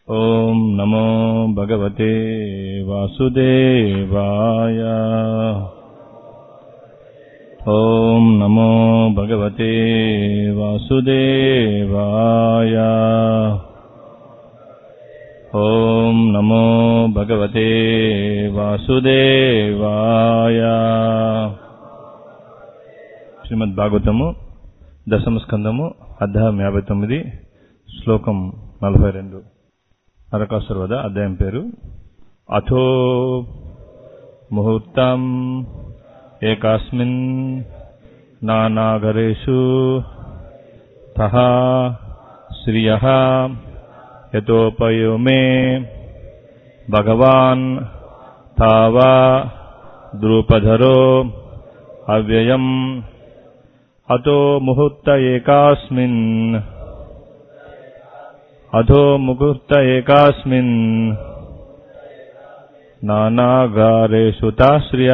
ॐ नमो भगवते वासुदेवाय ॐ नमो भगवते वासुदेवाय ॐ नमो भगवते వాసుదేవాయ శ్రీమద్ భాగవతము దశమ స్కందము అధ్యాయం యాభై తొమ్మిది శ్లోకం నలభై రెండు నరకాసుర వద అధ్యాయం పేరు అథో ముహూర్తం ఏకాస్మిన్ నానాగరేషు తహ శ్రియ యతోపయో మే భగవాన్ తావా ద్రూపధరో అవ్యయం అతో ముహూర్త ఏకాస్మిన్ అథో ముహూర్త ఏకాస్మిన్ నానాగారేషు తాశ్రియ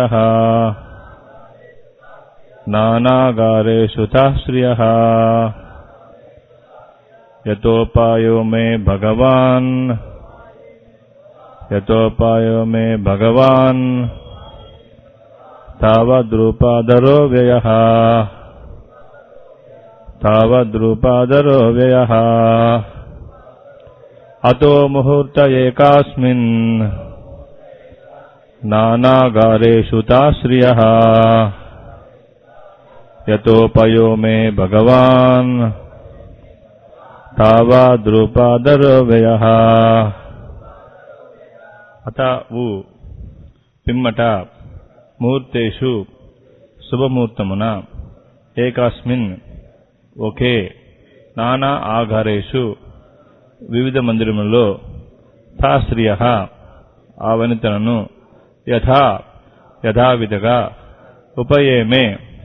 నానాగారేషు తాశ్రియ యతోపాయో మే భగవాన్ యతోపాయో మే భగవాన్ తావద్రూపాదరో వ్యయ తావద్రూపాదరో వ్యయ అతో ముహూర్త ఏకాస్మిన్ నానాగారేషు తాశ్రియ యతోపయో మే భగవాన్ తావాద్రూపాదరో వ్యయ అత ఊ పిమ్మట ముహూర్తేషు శుభముహూర్తమున ఏకాస్మిన్ ఒకే నానా ఆఘారేషు వివిధ మందిరములలో తాశ్రియ ఆ వనితలను యథా యథావిధగా ఉపయేమే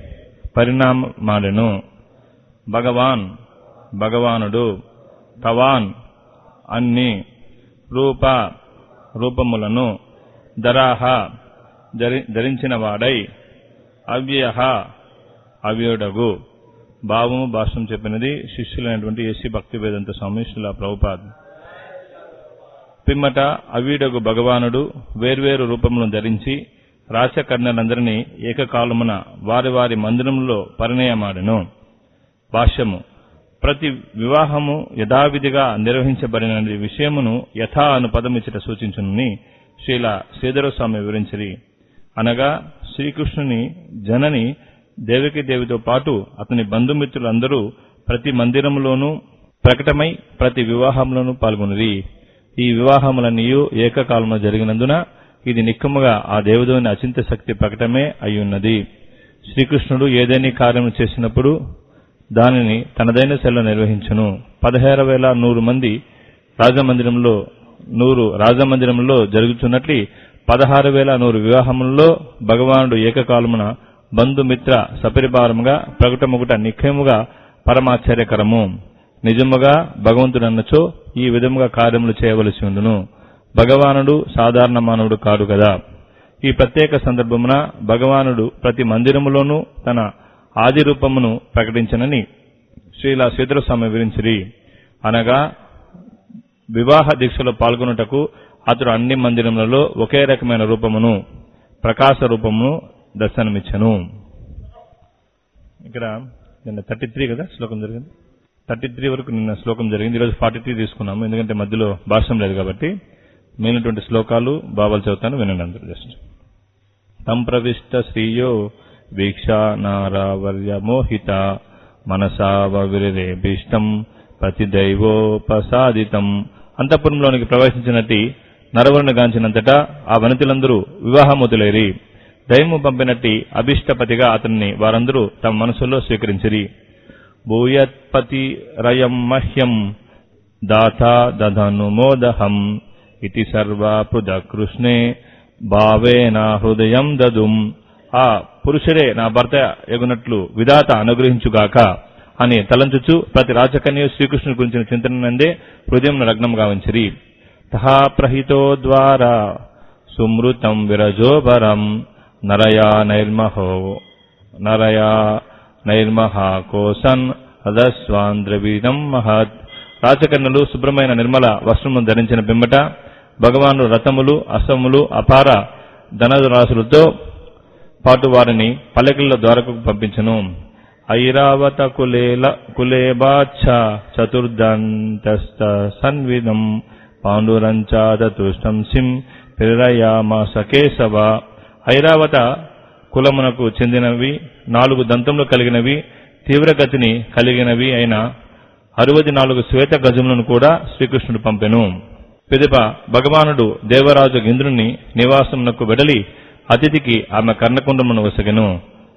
పరిణామాడెను భగవాన్ భగవానుడు తవాన్ అన్ని రూప రూపములను ధరాహ ధరించిన వాడై అవ్యయ అవ్యుడగు భావము భాష్యం చెప్పినది శిష్యులైనటువంటి ఏసీ భక్తి వేదంత స్వామిష్ణుల ప్రభుపాద్ పిమ్మట అవ్యుడగు భగవానుడు వేర్వేరు రూపములను ధరించి రాచకర్ణలందరినీ ఏకకాలమున వారి వారి మందిరంలో పరిణయమాడెను భాష్యము ప్రతి వివాహము యథావిధిగా నిర్వహించబడిన విషయమును యథా అను పదమిచ్చట సూచించునని శ్రీల శ్రీధరస్వామి వివరించిరి అనగా శ్రీకృష్ణుని జనని దేవకి దేవితో పాటు అతని బంధుమిత్రులందరూ ప్రతి మందిరములోనూ ప్రకటమై ప్రతి వివాహంలోనూ పాల్గొనిరి ఈ వివాహములన్నీ ఏకకాలంలో జరిగినందున ఇది నిక్కముగా ఆ దేవదేవుని అచింత శక్తి ప్రకటమే అయ్యున్నది శ్రీకృష్ణుడు ఏదైనా కార్యము చేసినప్పుడు దానిని తనదైన శైలిలో నిర్వహించును పదహారు వేల నూరు మంది రాజమందిరంలో నూరు రాజమందిరంలో జరుగుతున్నట్లు పదహారు వేల నూరు వివాహములలో భగవానుడు ఏకకాలమున బంధుమిత్ర సపరివారముగా ప్రకటముగుట నిఖయముగా పరమాశ్చర్యకరము నిజముగా భగవంతుడన్నచో ఈ విధముగా కార్యములు చేయవలసి ఉండును భగవానుడు సాధారణ మానవుడు కాడు కదా ఈ ప్రత్యేక సందర్భమున భగవానుడు ప్రతి మందిరములోనూ తన ఆది రూపమును ప్రకటించనని శ్రీల స్వామి వివరించిరి అనగా వివాహ దీక్షలో పాల్గొనుటకు అతడు అన్ని మందిరములలో ఒకే రకమైన రూపమును ప్రకాశ రూపమును దర్శనమిచ్చను ఇక్కడ నిన్న థర్టీ త్రీ కదా శ్లోకం జరిగింది థర్టీ త్రీ వరకు నిన్న శ్లోకం జరిగింది ఈరోజు ఫార్టీ త్రీ తీసుకున్నాము ఎందుకంటే మధ్యలో భాషం లేదు కాబట్టి మిగిలినటువంటి శ్లోకాలు బాబాలు చదువుతాను వినండి అందరూ జస్ట్ తం ప్రవిష్ట శ్రీయో వీక్షా నారావర్య మోహిత మనసావిరేభీష్టం ప్రతిదైవోపసాదితం అంతఃపురంలోనికి ప్రవేశించినట్టి నరవరుని గాంచినంతటా ఆ వనితులందరూ వివాహముతులేరి దైవము పంపినట్టి అభిష్టపతిగా అతన్ని వారందరూ తమ మనసులో స్వీకరించిరి భూయత్పతి రయం మహ్యం దాతా దధనుమోదహం ఇది సర్వాపుద కృష్ణే భావేనా హృదయం దదుం ఆ పురుషుడే నా భర్త ఎగునట్లు విధాత అనుగ్రహించుగాక అని తలంచుచు ప్రతి రాచకన్య శ్రీకృష్ణుని గురించిన చింతన నందే హృదయం లగ్నంగా ఉంచిరి తహా ప్రహితో ద్వారా సుమృతం విరజోబరం నరయా నైర్మహో నరయా నైర్మహా కోసన్ హదస్వాంద్రవీదం మహత్ రాచకన్నులు శుభ్రమైన నిర్మల వస్త్రమును ధరించిన పిమ్మట భగవానుడు రథములు అశ్వములు అపార ధనరాశులతో పాటు వారిని పల్లకిల ద్వారకు పంపించను ఐరావత కులేల కులేబాచ్ఛ చతుర్దంతస్త సన్విధం పాండురంచాదతుష్టం సిం పిరయామాస కేశవ ఐరావత కులమునకు చెందినవి నాలుగు దంతములు కలిగినవి తీవ్రగతిని కలిగినవి అయిన అరవది నాలుగు శ్వేత గజములను కూడా శ్రీకృష్ణుడు పంపెను పిదప భగవానుడు దేవరాజు ఇంద్రుని నివాసమునకు వెడలి అతిథికి ఆమె కర్ణకుండమును వసగెను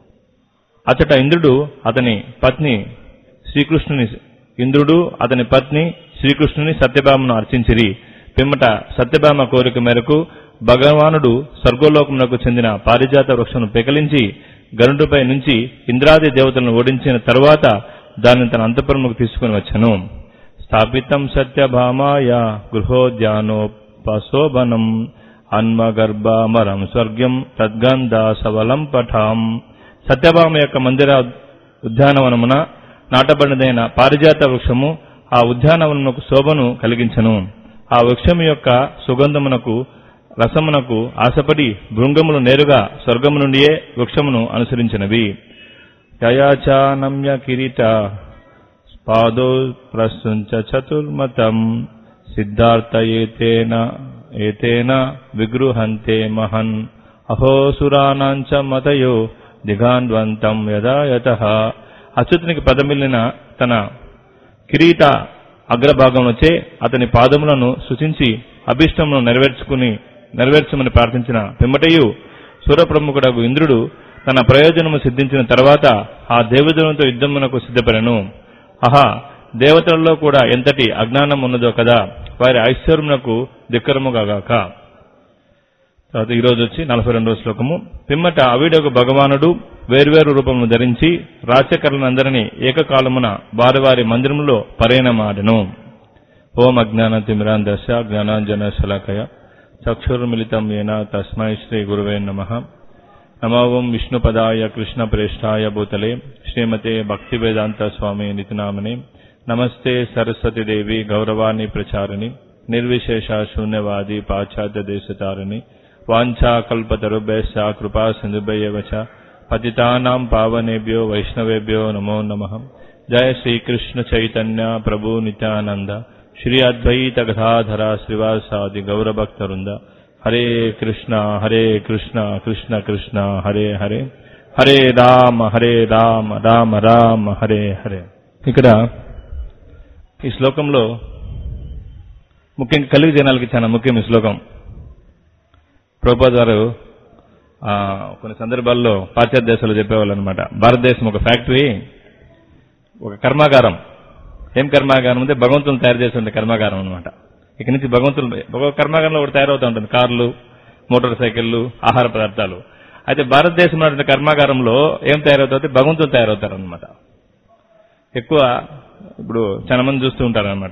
అచట ఇంద్రుడు అతని పత్ని శ్రీకృష్ణుని ఇంద్రుడు అతని పత్ని శ్రీకృష్ణుని సత్యభామను అర్చించిరి పిమ్మట సత్యభామ కోరిక మేరకు భగవానుడు స్వర్గలోకమునకు చెందిన పారిజాత వృక్షను పెకలించి గరుడుపై నుంచి ఇంద్రాది దేవతలను ఓడించిన తరువాత దానిని తన అంతఃపురముకు తీసుకుని వచ్చాను స్థాపితం సత్యభామాయ గృహోద్యానోపశోభనం అన్మగర్భామరం స్వర్గ్యం తద్గంధ సవలం పఠాం సత్యభామ యొక్క మందిర ఉద్యానవనమున నాటబడినదైన పారిజాత వృక్షము ఆ ఉద్యానవనమునకు శోభను కలిగించను ఆ వృక్షము యొక్క సుగంధమునకు రసమునకు ఆశపడి భృంగములు నేరుగా స్వర్గము నుండియే వృక్షమును అనుసరించినవి యయాచానమ్య కిరీట పాదో ప్రశంచ చతుర్మతం సిద్ధార్థ ఏతేన ఏతేన విగృహంతే మహన్ అహోసురానాంచ మతయో దిగాన్వంతం యథాయత అచ్యుతునికి పదమిల్లిన తన కిరీట అగ్రభాగంలోచే అతని పాదములను శుచించి అభిష్టమును నెరవేర్చుకుని నెరవేర్చమని ప్రార్థించిన పిమ్మటయు సూరప్రముఖుడగు ఇంద్రుడు తన ప్రయోజనము సిద్ధించిన తర్వాత ఆ దేవతలతో యుద్ధమునకు సిద్ధపడెను ఆహా దేవతలలో కూడా ఎంతటి అజ్ఞానం ఉన్నదో కదా వారి ఐశ్వర్యమునకు ధిక్కరముగాక తర్వాత ఈ రోజు వచ్చి నలభై రెండవ శ్లోకము పిమ్మట అవిడకు భగవానుడు వేర్వేరు రూపమును ధరించి రాచకర్లందరినీ ఏకకాలమున వారి వారి మందిరములో పరేణమాడెను ఓం అజ్ఞాన తిమిరాందశ జ్ఞానాంజన శలాకయ చక్షుర్మిళితం ఏన తస్మై శ్రీ గురువే నమ నమో ఓం విష్ణుపదాయ కృష్ణ ప్రేష్టాయ భూతలే శ్రీమతే భక్తివేదాంత స్వామి నితినామనే నమస్తే సరస్వతి దేవి గౌరవాన్ని ప్రచారిణి నిర్విశేష శూన్యవాది పాశ్చాత్య దేశతారిణి వాంఛా కల్పతరుభ్యశ్చ కృపా సింధుభ్యవ చ పతితానాం పావనేభ్యో వైష్ణవేభ్యో నమో నమః జయ శ్రీకృష్ణ చైతన్య ప్రభు నిత్యానంద శ్రీ అద్వైత గదాధర శ్రీవాసాది గౌరభక్తవృంద హరే కృష్ణ హరే కృష్ణ కృష్ణ కృష్ణ హరే హరే హరే రామ హరే రామ రామ రామ హరే హరే ఇక్కడ ఈ శ్లోకంలో ముఖ్యంగా కలిగి జనాలకి చాలా ముఖ్యం ఈ శ్లోకం ప్రభుపాద్ వారు ఆ, కొన్ని సందర్భాల్లో పాశ్చాత్య దేశాలు చెప్పేవాళ్ళు అనమాట భారతదేశం ఒక ఫ్యాక్టరీ ఒక కర్మాగారం ఏం కర్మాగారం అంటే భగవంతులు తయారు చేసి ఉండే కర్మాగారం అనమాట ఇక్కడి నుంచి భగవంతులు ఒక కర్మాగారంలో ఒకటి తయారవుతూ ఉంటుంది కార్లు మోటార్ సైకిళ్ళు ఆహార పదార్థాలు అయితే భారతదేశంలో ఉన్నటువంటి కర్మాగారంలో ఏం తయారవుతుంది భగవంతులు తయారవుతారు అనమాట ఎక్కువ ఇప్పుడు చాలా మంది చూస్తూ ఉంటారు అనమాట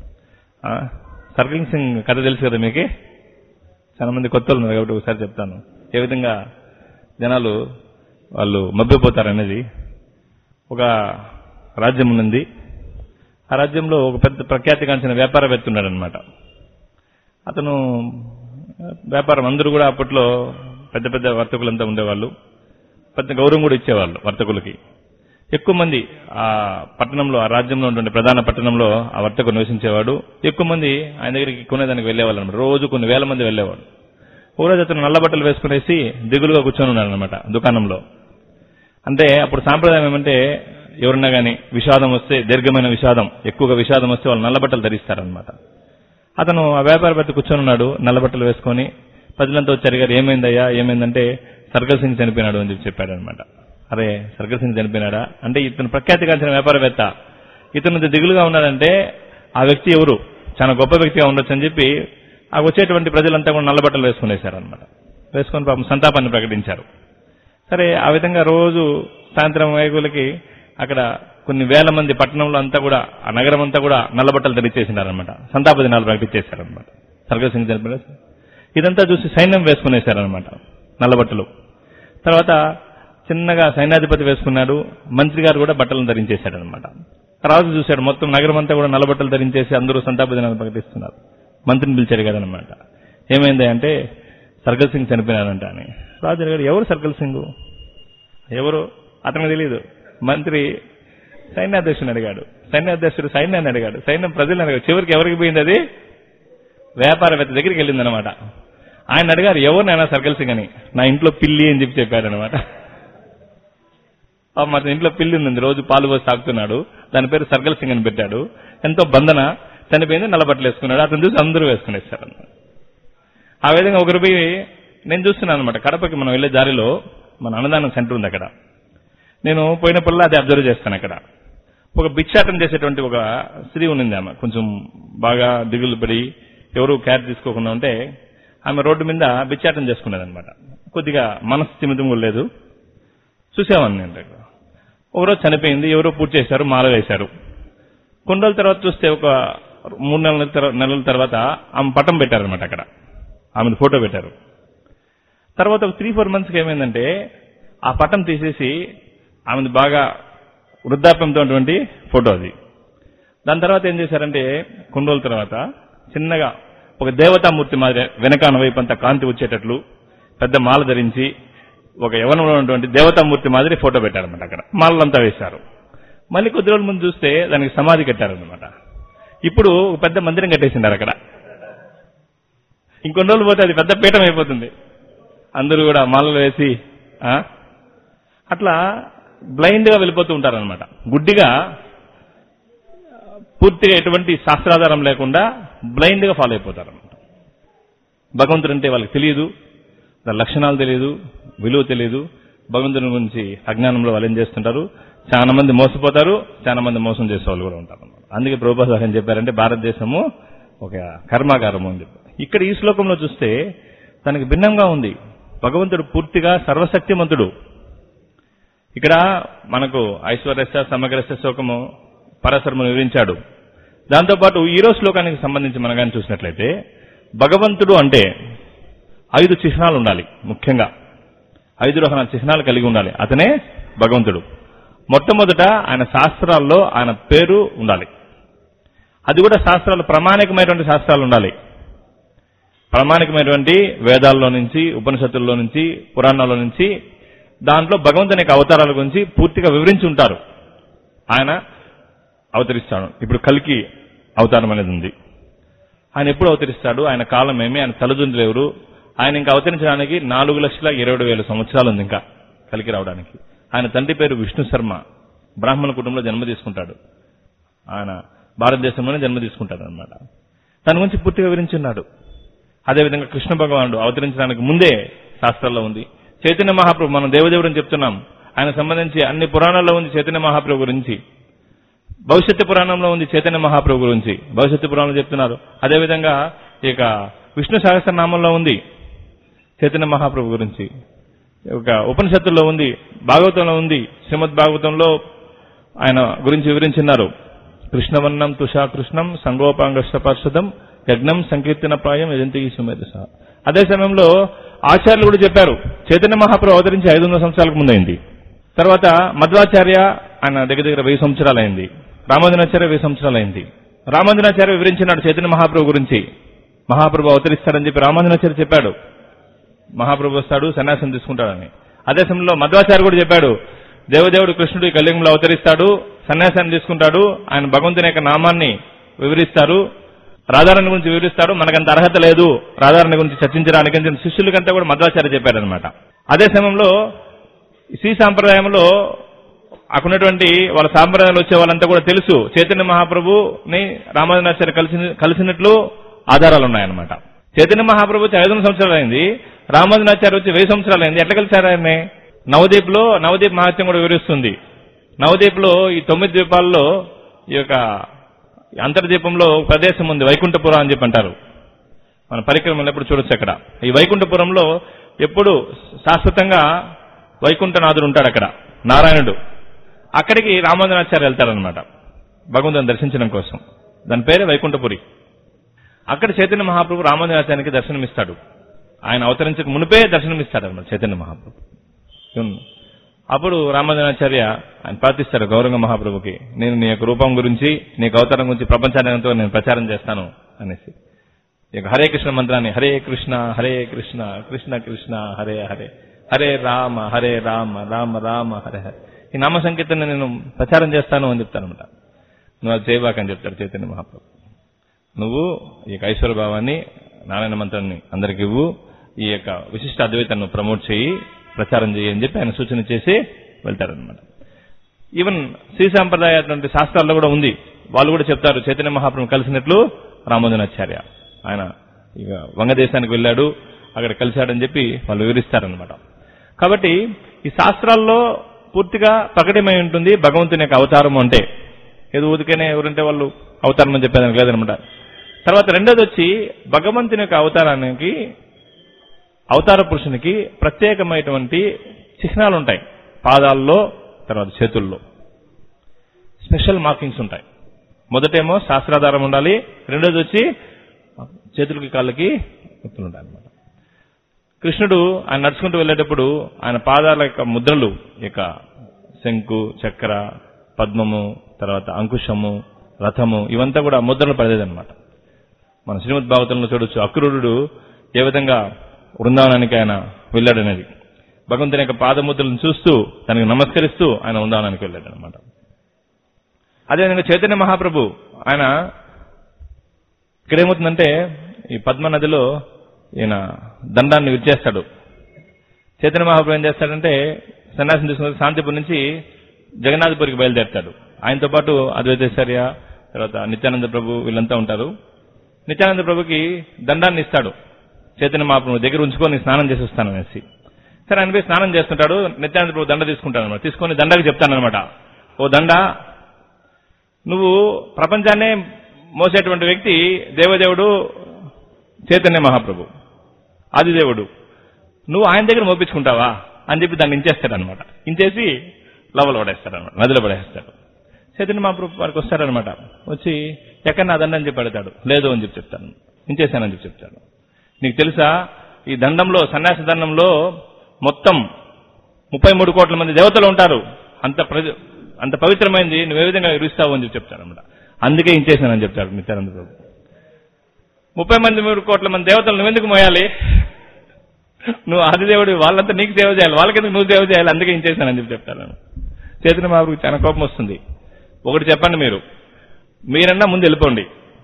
సర్కిల్ సింగ్ కథ తెలుసు కదా మీకు చాలా మంది కొత్త వాళ్ళు ఉన్నారు కాబట్టి ఒకసారి చెప్తాను ఏ విధంగా జనాలు వాళ్ళు మభ్యపోతారనేది ఒక రాజ్యం ఉన్నది ఆ రాజ్యంలో ఒక పెద్ద ప్రఖ్యాతిగాంచిన వ్యాపారవేత్త ఉన్నాడు అనమాట అతను వ్యాపారం అందరూ కూడా అప్పట్లో పెద్ద పెద్ద వర్తకులంతా ఉండేవాళ్ళు పెద్ద గౌరవం కూడా ఇచ్చేవాళ్ళు వర్తకులకి ఎక్కువ మంది ఆ పట్టణంలో ఆ రాజ్యంలో ఉండే ప్రధాన పట్టణంలో ఆ వర్తకుడు నివసించేవాడు ఎక్కువ మంది ఆయన దగ్గరికి కొనేదానికి వెళ్ళేవాళ్ళు అనమాట రోజు కొన్ని వేల మంది వెళ్ళేవాడు ఒకరోజు అతను నల్ల బట్టలు వేసుకునేసి దిగులుగా కూర్చొని ఉన్నాడు అనమాట దుకాణంలో అంటే అప్పుడు సాంప్రదాయం ఏమంటే ఎవరన్నా కానీ విషాదం వస్తే దీర్ఘమైన విషాదం ఎక్కువగా విషాదం వస్తే వాళ్ళు నల్ల బట్టలు ధరిస్తారనమాట అతను ఆ వ్యాపారవేత్త కూర్చొని ఉన్నాడు నల్ల బట్టలు వేసుకొని ప్రజలంతా వచ్చారు గారు ఏమైందయ్యా ఏమైందంటే సర్గల్ సింగ్ చనిపోయినాడు అని చెప్పి చెప్పాడు అనమాట అరే సర్గల్ సింగ్ చనిపోయినాడా అంటే ఇతను ప్రఖ్యాతిగాంచిన వ్యాపారవేత్త ఇతను ఇంత దిగులుగా ఉన్నాడంటే ఆ వ్యక్తి ఎవరు చాలా గొప్ప వ్యక్తిగా ఉండొచ్చు అని చెప్పి ఆ వచ్చేటువంటి ప్రజలంతా కూడా నల్ల బట్టలు వేసుకునేశారనమాట వేసుకొని పాపం సంతాపాన్ని ప్రకటించారు సరే ఆ విధంగా రోజు సాయంత్రం వేగులకి అక్కడ కొన్ని వేల మంది పట్టణంలో అంతా కూడా ఆ నగరం అంతా కూడా నల్ల బట్టలు ధరించేసినారనమాట సంతాప దినాలు ప్రకటించేశారనమాట సర్గల్ సింగ్ చనిపోయారు ఇదంతా చూసి సైన్యం వేసుకునేశారనమాట నల్ల బట్టలు తర్వాత చిన్నగా సైన్యాధిపతి వేసుకున్నాడు మంత్రి గారు కూడా బట్టలను ధరించేశాడనమాట రాజు చూశాడు మొత్తం నగరం అంతా కూడా నల్లబట్టలు ధరించేసి అందరూ సంతాప దినాన్ని ప్రకటిస్తున్నారు మంత్రిని పిలిచాడు కదనమాట ఏమైంది అంటే సర్గల్ సింగ్ చనిపోయినాడంట అని రాజు అడిగాడు ఎవరు సర్గల్ సింగ్ ఎవరు అతనికి తెలియదు మంత్రి సైన్యాధ్యక్షుని అడిగాడు సైన్యాధ్యక్షుడు సైన్యాన్ని అడిగాడు సైన్యం ప్రజల్ని అడిగాడు చివరికి ఎవరికి పోయింది అది వ్యాపారవేత్త దగ్గరికి వెళ్ళిందనమాట ఆయన అడిగారు ఎవరినైనా సర్కల్ సింగ్ అని నా ఇంట్లో పిల్లి అని చెప్పి చెప్పారనమాట మా ఇంట్లో పిల్లి ఉంది రోజు పాలు పోసి తాగుతున్నాడు దాని పేరు సర్కల్ సింగ్ అని పెట్టాడు ఎంతో బంధన చనిపోయింది నల్లబట్టలు వేసుకున్నాడు అతను చూసి అందరూ వేసుకునేస్తారు ఆ విధంగా ఒకరు పోయి నేను చూస్తున్నాను అనమాట కడపకి మనం వెళ్ళే దారిలో మన అన్నదానం సెంటర్ ఉంది అక్కడ నేను పోయినప్పుడల్లా అది అబ్జర్వ్ చేస్తాను అక్కడ ఒక భిక్షాటం చేసేటువంటి ఒక స్త్రీ ఉన్నింది ఆమె కొంచెం బాగా దిగులు పడి ఎవరు కేర్ తీసుకోకుండా ఉంటే ఆమె రోడ్డు మీద బిచ్చాటం చేసుకునేది అనమాట కొద్దిగా మనసు తిమితం కూడా లేదు చూసామని నేను దగ్గర ఒకరోజు చనిపోయింది ఎవరో పూర్తి చేశారు మాల వేశారు కొన్ని రోజుల తర్వాత చూస్తే ఒక మూడు నెలల తర్వా- నెలల తర్వాత ఆమె పటం పెట్టారనమాట అక్కడ ఆమె ఫోటో పెట్టారు తర్వాత ఒక త్రీ ఫోర్ మంత్స్కి ఏమైందంటే ఆ పటం తీసేసి ఆమెది బాగా వృద్ధాప్యంతో ఉన్నటువంటి ఫోటో అది దాని తర్వాత ఏం చేశారంటే కొన్ని రోజుల తర్వాత చిన్నగా ఒక దేవతామూర్తి మాదిరి వెనకాన వైపు అంతా కాంతి వచ్చేటట్లు పెద్ద మాల ధరించి ఒక యవనంలో ఉన్నటువంటి దేవతామూర్తి మాదిరి ఫోటో పెట్టారన్నమాట అక్కడ మాలలంతా వేశారు మళ్ళీ కొద్ది రోజుల ముందు చూస్తే దానికి సమాధి కట్టారన్నమాట ఇప్పుడు ఒక పెద్ద మందిరం కట్టేసిండారు అక్కడ ఇంకొన్ని రోజులు పోతే అది పెద్ద పీఠం అయిపోతుంది అందరూ కూడా మాలలు వేసి ఆ? అట్లా బ్లైండ్ గా వెళ్ళిపోతూ ఉంటారనమాట గుడ్డిగా పూర్తిగా ఎటువంటి శాస్త్రాధారం లేకుండా బ్లైండ్ గా ఫాలో అయిపోతారు అనమాట భగవంతుడు అంటే వాళ్ళకి తెలియదు దాని లక్షణాలు తెలియదు విలువ తెలియదు భగవంతుని గురించి అజ్ఞానంలో వాళ్ళు ఏం చేస్తుంటారు చాలా మంది మోసపోతారు చాలా మంది మోసం చేసే వాళ్ళు కూడా ఉంటారు అన్నమాట అందుకే ప్రభుపాద ఏం చెప్పారంటే భారతదేశము ఒక కర్మాగారము అని చెప్పారు ఇక్కడ ఈ శ్లోకంలో చూస్తే దానికి భిన్నంగా ఉంది భగవంతుడు పూర్తిగా సర్వశక్తిమంతుడు ఇక్కడ మనకు ఐశ్వర్యస్య సమగ్రస్య శ్లోకము పరశర్మను వివరించాడు దాంతోపాటు ఈరో శ్లోకానికి సంబంధించి మనం కానీ చూసినట్లయితే భగవంతుడు అంటే ఐదు చిహ్నాలు ఉండాలి ముఖ్యంగా ఐదు రకాల చిహ్నాలు కలిగి ఉండాలి అతనే భగవంతుడు మొట్టమొదట ఆయన శాస్త్రాల్లో ఆయన పేరు ఉండాలి అది కూడా శాస్త్రాలు ప్రామాణికమైనటువంటి శాస్త్రాలు ఉండాలి ప్రామాణికమైనటువంటి వేదాల్లో నుంచి ఉపనిషత్తుల్లో నుంచి పురాణాల్లో నుంచి దాంట్లో భగవంతుని యొక్క అవతారాల గురించి పూర్తిగా వివరించి ఉంటారు ఆయన అవతరిస్తాడు ఇప్పుడు కలికి అవతారం అనేది ఉంది ఆయన ఎప్పుడు అవతరిస్తాడు ఆయన కాలం ఏమి ఆయన తల్లిదండ్రులు ఎవరు ఆయన ఇంకా అవతరించడానికి నాలుగు లక్షల ఇరవై వేల సంవత్సరాలు ఉంది ఇంకా కలికి రావడానికి ఆయన తండ్రి పేరు విష్ణు శర్మ బ్రాహ్మణ కుటుంబంలో జన్మ తీసుకుంటాడు ఆయన భారతదేశంలోనే జన్మ తీసుకుంటాడు అనమాట దాని గురించి పూర్తిగా వివరించున్నాడు అదేవిధంగా కృష్ణ భగవానుడు అవతరించడానికి ముందే శాస్త్రాల్లో ఉంది చైతన్య మహాప్రభు మనం దేవదేవుడు అని చెప్తున్నాం ఆయన సంబంధించి అన్ని పురాణాల్లో ఉంది చైతన్య మహాప్రభు గురించి భవిష్యత్తు పురాణంలో ఉంది చైతన్య మహాప్రభు గురించి భవిష్యత్తు పురాణంలో చెప్తున్నారు అదేవిధంగా ఇక విష్ణు సహస్రనామంలో ఉంది చైతన్య మహాప్రభు గురించి ఒక ఉపనిషత్తుల్లో ఉంది భాగవతంలో ఉంది శ్రీమద్ భాగవతంలో ఆయన గురించి వివరించినారు కృష్ణవర్ణం తుషా కృష్ణం సంగోపాంగ పార్షదం యజ్ఞం సంకీర్తన ప్రాయం యజంతి సుమేధ అదే సమయంలో ఆచార్యులు కూడా చెప్పారు చైతన్య మహాప్రభు అవతరించి ఐదు వందల సంవత్సరాలకు ముందైంది తర్వాత మధ్వాచార్య ఆయన దగ్గర దగ్గర వెయ్యి సంవత్సరాలు అయింది రామానుజాచార్య వెయ్యి సంవత్సరాలు అయింది రామానుజాచార్య వివరించినాడు చైతన్య మహాప్రభు గురించి మహాప్రభు అవతరిస్తాడని చెప్పి రామానుజాచార్య చెప్పాడు మహాప్రభు వస్తాడు సన్యాసం తీసుకుంటాడని అదే సమయంలో మధ్వాచార్య కూడా చెప్పాడు దేవదేవుడు కృష్ణుడు ఈ కలియుగంలో అవతరిస్తాడు సన్యాసాన్ని తీసుకుంటాడు ఆయన భగవంతుని యొక్క నామాన్ని వివరిస్తారు రాధారాణి గురించి వివరిస్తాడు మనకంత అర్హత లేదు రాధారాణి గురించి చర్చించడానికి అని చెప్పి శిష్యులకంతా కూడా మధ్వాచార్య చెప్పాడనమాట అదే సమయంలో శ్రీ సాంప్రదాయంలో అక్కడున్నటువంటి వాళ్ళ సాంప్రదాయాలు వచ్చే వాళ్ళంతా కూడా తెలుసు చైతన్య మహాప్రభుని రామానుజాచార్య కలిసి కలిసినట్లు ఆధారాలు ఉన్నాయన్నమాట చైతన్య మహాప్రభు వచ్చి ఐదు వందల సంవత్సరాలు అయింది రామానుజాచార్య వచ్చి వెయ్యి సంవత్సరాలు అయింది ఎట్లా కలిసారు ఆయన్ని నవదీప్ లో నవదీప్ మహత్యం కూడా వివరిస్తుంది నవదీప్ లో ఈ తొమ్మిది ద్వీపాల్లో ఈ యొక్క అంతర్దీపంలో ఒక ప్రదేశం ఉంది వైకుంఠపురం అని చెప్పి అంటారు మన పరిక్రమలు ఎప్పుడు చూడొచ్చు అక్కడ ఈ వైకుంఠపురంలో ఎప్పుడు శాశ్వతంగా వైకుంఠనాథుడు ఉంటాడు అక్కడ నారాయణుడు అక్కడికి రామానుజాచార్య వెళ్తారనమాట భగవంతుని దర్శించడం కోసం దాని పేరే వైకుంఠపురి అక్కడ చైతన్య మహాప్రభు రామానుజాచార్యానికి దర్శనమిస్తాడు ఆయన అవతరించక మునిపే దర్శనమిస్తాడు అనమాట చైతన్య మహాప్రభు ఉమ్. అప్పుడు రామానుజాచార్య ఆయన ప్రార్థిస్తారు గౌరంగ మహాప్రభుకి నేను నీ యొక్క రూపం గురించి నీ యొక్క అవతారం గురించి ప్రపంచానికంతో నేను ప్రచారం చేస్తాను అనేసి ఇక హరే కృష్ణ మంత్రాన్ని హరే కృష్ణ హరే కృష్ణ కృష్ణ కృష్ణ హరే హరే హరే రామ హరే రామ రామ రామ హరే హరే ఈ నామ సంకీర్తన నేను ప్రచారం చేస్తాను అని చెప్తానమాట నువ్వు అది చేయబాక అని చెప్తారు చైతన్య మహాప్రభు నువ్వు ఈ యొక్క ఐశ్వర్య భావాన్ని నారాయణ మంత్రాన్ని అందరికి ఇవ్వు ఈ యొక్క విశిష్ట అద్వైతాన్ని ప్రమోట్ చేయి ప్రచారం చేయి అని చెప్పి ఆయన సూచన చేసి వెళ్తారనమాట ఈవెన్ శ్రీ సాంప్రదాయ అటువంటి శాస్త్రాల్లో కూడా ఉంది వాళ్ళు కూడా చెప్తారు చైతన్య మహాప్రభు కలిసినట్లు రామోజనాచార్య ఆయన ఇక వంగదేశానికి వెళ్ళాడు అక్కడ కలిశాడని చెప్పి వాళ్ళు వివరిస్తారనమాట కాబట్టి ఈ శాస్త్రాల్లో పూర్తిగా ప్రకటమై ఉంటుంది భగవంతుని యొక్క అవతారం అంటే ఏదో ఊరికనే ఎవరంటే వాళ్ళు అవతారం అని చెప్పేదానికి లేదనమాట తర్వాత రెండోది వచ్చి భగవంతుని యొక్క అవతారానికి అవతార పురుషునికి ప్రత్యేకమైనటువంటి చిహ్నాలు ఉంటాయి పాదాల్లో తర్వాత చేతుల్లో స్పెషల్ మార్కింగ్స్ ఉంటాయి మొదటేమో శాస్త్రాధారం ఉండాలి రెండోది వచ్చి చేతులకి కాళ్ళకి గుర్తులు ఉంటాయి అన్నమాట కృష్ణుడు ఆయన నడుచుకుంటూ వెళ్ళేటప్పుడు ఆయన పాదాల యొక్క ముద్రలు ఇక శంకు చక్ర పద్మము తర్వాత అంకుశము రథము ఇవంతా కూడా ముద్రలు పడేదన్నమాట మన శ్రీమద్ భాగవతంలో చూడొచ్చు అక్రూరుడు ఏ విధంగా బృందావనానికి ఆయన వెళ్ళాడనేది భగవంతుని యొక్క పాదముద్రలను చూస్తూ తనకు నమస్కరిస్తూ ఆయన బృందావనానికి వెళ్ళాడు అనమాట అదేవిధంగా చైతన్య మహాప్రభు ఆయన ఇక్కడ ఏమవుతుందంటే ఈ పద్మ నదిలో ఈయన దండాన్ని విచ్చేస్తాడు చైతన్య మహాప్రభు ఏం చేస్తాడంటే సన్యాసం తీసుకుని శాంతిపురం నుంచి జగన్నాథపురికి బయలుదేరుతాడు ఆయనతో పాటు అద్వైతేశ్వర్య తర్వాత నిత్యానంద ప్రభు వీళ్ళంతా ఉంటారు నిత్యానంద ప్రభుకి దండాన్ని ఇస్తాడు చైతన్య మహాప్రభు దగ్గర ఉంచుకొని స్నానం చేసి వస్తాను అనేసి సరే ఆయన పోయి స్నానం చేస్తుంటాడు నిత్యానంద ప్రభు దండ తీసుకుంటాడు అనమాట తీసుకొని దండకి చెప్తానమాట ఓ దండ నువ్వు ప్రపంచాన్నే మోసేటువంటి వ్యక్తి దేవదేవుడు చైతన్య మహాప్రభు ఆదిదేవుడు నువ్వు ఆయన దగ్గర మోపించుకుంటావా అని చెప్పి దాన్ని ఇంచేస్తాడు అనమాట ఇంచేసి లవలు పడేస్తాడు అనమాట నదిలో పడేస్తాడు చైతన్య మహాప్రభు వారికి వస్తారనమాట వచ్చి ఎక్కడ నా దండ అని చెప్పి అడుగుతాడు లేదు అని చెప్పి చెప్తాను ఇంచేశానని చెప్పి చెప్తాడు నీకు తెలుసా ఈ దండంలో సన్యాస దండంలో మొత్తం ముప్పై మూడు కోట్ల మంది దేవతలు ఉంటారు అంత ప్రజ అంత పవిత్రమైంది నువ్వు ఏ విధంగా విరుస్తావు అని చెప్పి చెప్తాడు అనమాట అందుకే ఇంచేసానని చెప్తాడు నిత్యానంద ప్రభు ముప్పై మంది మూడు కోట్ల మంది దేవతలు నువ్వెందుకు మోయాలి నువ్వు ఆదిదేవుడు వాళ్ళంతా నీకు సేవ చేయాలి వాళ్ళకెందుకు నువ్వు సేవ చేయాలి అందుకే ఇంచేసానని చెప్పి చెప్తాను చైతన్య మహాప్రభుకి చాలా కోపం వస్తుంది ఒకటి చెప్పండి మీరు మీరన్నా ముందు వెళ్ళిపోండి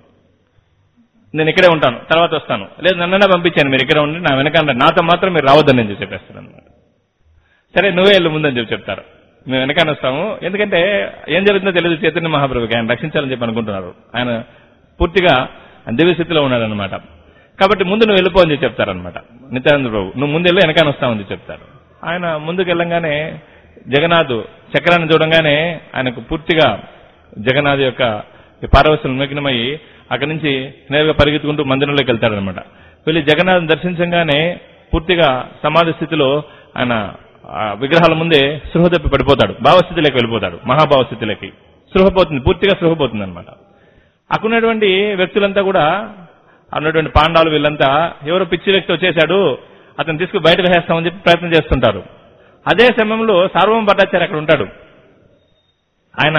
నేను ఇక్కడే ఉంటాను తర్వాత వస్తాను లేదు నన్నన్నా పంపించాను మీరు ఇక్కడే ఉండి నా వెనకాల నాతో మాత్రం మీరు రావద్దని నేను చెప్పేస్తాను అనమాట సరే నువ్వే వెళ్ళు ముందని చెప్పి చెప్తారు మేము వెనకాల వస్తాము ఎందుకంటే ఏం జరుగుతుందో తెలియదు చైతన్య మహాప్రభుకి ఆయన రక్షించాలని చెప్పి అనుకుంటున్నారు ఆయన పూర్తిగా దివ్య స్థితిలో ఉన్నాడనమాట కాబట్టి ముందు నువ్వు వెళ్ళిపో అని చెప్పి చెప్తారనమాట నిత్యానంద ప్రభు నువ్వు ముందు వెళ్ళి వెనకాల వస్తామని చెప్పి చెప్తారు ఆయన ముందుకు వెళ్ళంగానే జగన్నాథ్ చక్రాన్ని చూడంగానే ఆయనకు పూర్తిగా జగన్నాథ్ యొక్క పారవశ్యం నిమగ్నమయ్యి అక్కడి నుంచి నేరుగా పరిగెత్తుకుంటూ మందిరంలోకి వెళ్తాడనమాట వెళ్ళి జగన్నాథ్ దర్శించగానే పూర్తిగా సమాధి స్థితిలో ఆయన ఆ విగ్రహాల ముందే సృహ తప్పి పడిపోతాడు భావస్థితిలోకి వెళ్ళిపోతాడు మహాభావస్థితిలోకి సృహ పోతుంది పూర్తిగా సృహ పోతుంది అనమాట అక్కడున్నటువంటి వ్యక్తులంతా కూడా అన్నటువంటి పాండాలు వీళ్ళంతా ఎవరో పిచ్చి వ్యక్తి వచ్చేశాడు అతను తీసుకుని బయటకు వేస్తామని చెప్పి ప్రయత్నం చేస్తుంటారు అదే సమయంలో సార్వభౌమ భట్టాచార్య అక్కడ ఉంటాడు ఆయన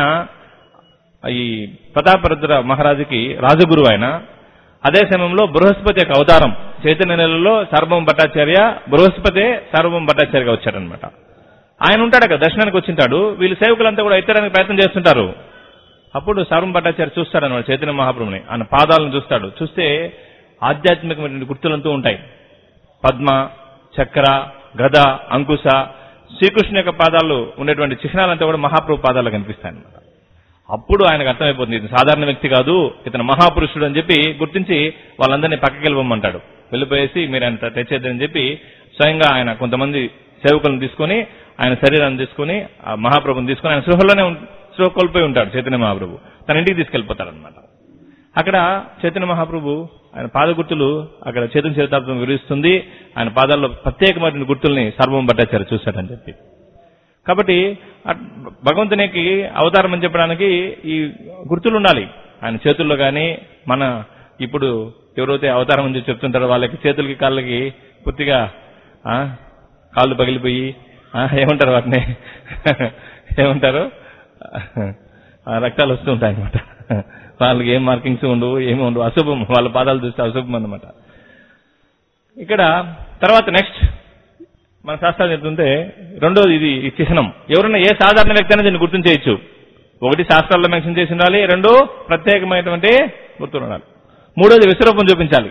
ఈ ప్రతాపరుద్ర మహారాజుకి రాజగురువు ఆయన అదే సమయంలో బృహస్పతి యొక్క అవతారం చైతన్య నెలలో సార్వభౌమ భట్టాచార్య బృహస్పతే సార్వభౌమ భట్టాచార్యగా వచ్చాడనమాట ఆయన ఉంటాడు అక్కడ దర్శనానికి వచ్చింటాడు వీళ్ళు సేవకులంతా కూడా ఎత్తడానికి ప్రయత్నం చేస్తుంటారు అప్పుడు సార్వం భట్టాచార్య చూస్తాడు అనమాట చైతన్య మహాప్రభుని ఆయన పాదాలను చూస్తాడు చూస్తే ఆధ్యాత్మికమైన గుర్తులంతూ ఉంటాయి పద్మ చక్ర గద అంకుశ శ్రీకృష్ణు యొక్క పాదాలు ఉండేటువంటి చిహ్నాలంతా కూడా మహాప్రభు పాదాలు కనిపిస్తాయి అన్నమాట అప్పుడు ఆయనకు అర్థమైపోతుంది ఇతను సాధారణ వ్యక్తి కాదు ఇతను మహాపురుషుడు అని చెప్పి గుర్తించి వాళ్ళందరినీ పక్కకి వెళ్ళిపోమంటాడు వెళ్ళిపోయేసి మీరు ఆయన తెచ్చేద్దని చెప్పి స్వయంగా ఆయన కొంతమంది సేవకులను తీసుకొని ఆయన శరీరాన్ని తీసుకొని ఆ మహాప్రభుని తీసుకొని ఆయన సృహలోనే ఉం- సృహ కోల్పోయి ఉంటాడు చైతన్య మహాప్రభు తన ఇంటికి తీసుకెళ్లిపోతాడు అనమాట అక్కడ చైతన్య మహాప్రభు ఆయన పాద గుర్తులు అక్కడ చైతన్య చరితార్థం వివరిస్తుంది ఆయన పాదాల్లో ప్రత్యేకమైన గుర్తుల్ని సర్వం భట్టాచార్య చూశాడని చెప్పి కాబట్టి అట్- భగవంతునికి అవతారం అని చెప్పడానికి ఈ గుర్తులు ఉండాలి ఆయన చేతుల్లో కానీ మన ఇప్పుడు ఎవరైతే అవతారం అని చెప్పి చెప్తుంటారో వాళ్ళకి చేతులకి కాళ్ళకి పూర్తిగా ఆ, కాళ్ళు పగిలిపోయి ఆ, ఏమంటారు వాటిని ఏమంటారు ఆ, రక్తాలు వస్తూ ఉంటాయి అనమాట వాళ్ళకి ఏం మార్కింగ్స్ ఉండవు ఏమి ఉండవు అశుభం వాళ్ళ పాదాలు చూస్తే అశుభం అన్నమాట ఇక్కడ తర్వాత నెక్స్ట్ మన శాస్త్రాలు చెప్తుంటే రెండోది ఇది ఈ చిహ్నం ఎవరన్నా ఏ సాధారణ వ్యక్తి అనేది దీన్ని గుర్తించేయచ్చు ఒకటి శాస్త్రాల్లో మెన్షన్ చేసి ఉండాలి రెండు ప్రత్యేకమైనటువంటి గుర్తులు ఉండాలి మూడోది విశ్వరూపం చూపించాలి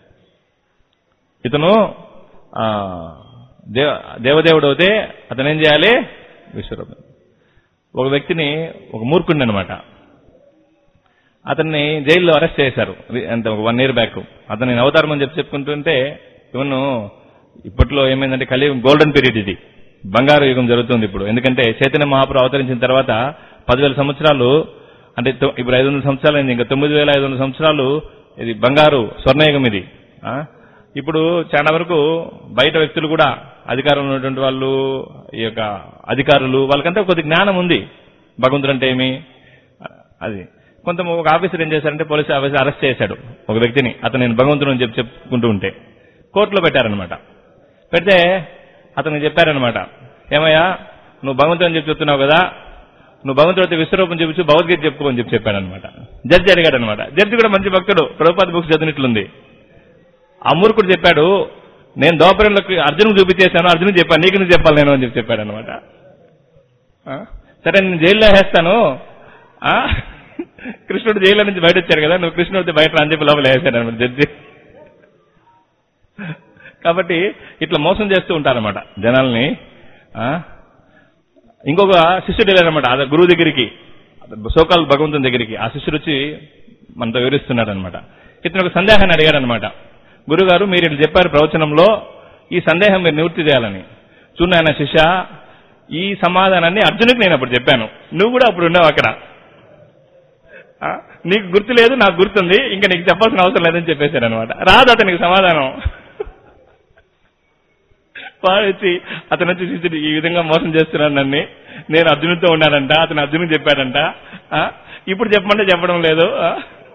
ఇతను ఆ, దేవ దేవదేవుడు అయితే అతను ఏం చేయాలి విశ్వరూపం ఒక వ్యక్తిని ఒక మూర్ఖుడిని అనమాట అతన్ని జైల్లో అరెస్ట్ చేశారు అంటే ఒక వన్ ఇయర్ బ్యాక్ అతని అవతారం అని చెప్పి చెప్పుకుంటుంటే ఇవన్ను ఇప్పట్లో ఏమైందంటే కలి గోల్డెన్ పీరియడ్ ఇది బంగారు యుగం జరుగుతుంది ఇప్పుడు ఎందుకంటే చైతన్య మహాపురు అవతరించిన తర్వాత పదివేల సంవత్సరాలు అంటే తొ- ఇప్పుడు ఐదు వందల సంవత్సరాలు అయింది ఇంకా తొమ్మిది వేల ఐదు వందల సంవత్సరాలు ఇది బంగారు స్వర్ణయుగం ఇది ఆ? ఇప్పుడు చాలా వరకు బయట వ్యక్తులు కూడా అధికారంలో ఉన్నటువంటి వాళ్ళు ఈ యొక్క అధికారులు వాళ్ళకంతా కొద్ది జ్ఞానం ఉంది భగవంతుడు అంటే ఏమి అది కొంత ఒక ఆఫీసర్ ఏం చేశారంటే పోలీస్ ఆఫీసర్ అరెస్ట్ చేశాడు ఒక వ్యక్తిని అతను నేను భగవంతుడు అని చెప్పి చెప్పుకుంటూ ఉంటే కోర్టులో పెట్టారనమాట పెడితే అతనికి చెప్పారనమాట ఏమయ్యా నువ్వు భగవంతుడు అని చెప్పి చెప్తున్నావు కదా నువ్వు భగవంతుడు అయితే విశ్వరూపం చూపించు భగవద్గీత చెప్పుకో అని చెప్పి చెప్పాడనమాట జడ్జి అడిగాడు అనమాట జడ్జి కూడా మంచి భక్తుడు ప్రభుపాద బుక్స్ చదివినట్లుంది ఆ మూర్ఖుడు చెప్పాడు నేను దోపరంలోకి అర్జునుకు చూపించేశాను అర్జునుకు చెప్పాను నీకు నువ్వు చెప్పాలి నేను అని చెప్పి చెప్పాడు అనమాట సరే నేను జైల్లో వేస్తాను ఆ? కృష్ణుడు జైల్లో నుంచి బయట వచ్చారు కదా నువ్వు కృష్ణుడితో బయట రా అని చెప్పి లోపల వేసాడు అనమాట జడ్జి కాబట్టి ఇట్లా మోసం చేస్తూ ఉంటారన్నమాట జనాల్ని ఆ? ఇంకొక శిష్యుడు వెళ్ళారనమాట ఆ గురువు దగ్గరికి సోకాల్ భగవంతుని దగ్గరికి ఆ శిష్యుడు వచ్చి మనతో వివరిస్తున్నాడు అనమాట ఇతను ఒక సందేహాన్ని అడిగాడు అనమాట గురుగారు మీరు ఇట్లా చెప్పారు ప్రవచనంలో ఈ సందేహం మీరు నివృత్తి చేయాలని చూడాయన శిష్య ఈ సమాధానాన్ని అర్జునుడికి నేను అప్పుడు చెప్పాను నువ్వు కూడా అప్పుడు ఉన్నావు అక్కడ ఆ? నీకు గుర్తు లేదు నాకు గుర్తుంది ఇంకా నీకు చెప్పాల్సిన అవసరం లేదని చెప్పేశాడు అనమాట రాదు అతనికి సమాధానం వాడు వచ్చి అతను వచ్చి శిష్యుడు ఈ విధంగా మోసం చేస్తున్నాడు నన్ను నేను అర్జునుడితో ఉన్నానంట అతను అర్జునుడు చెప్పాడంట ఆ? ఇప్పుడు చెప్పమంటే చెప్పడం లేదు ఆ?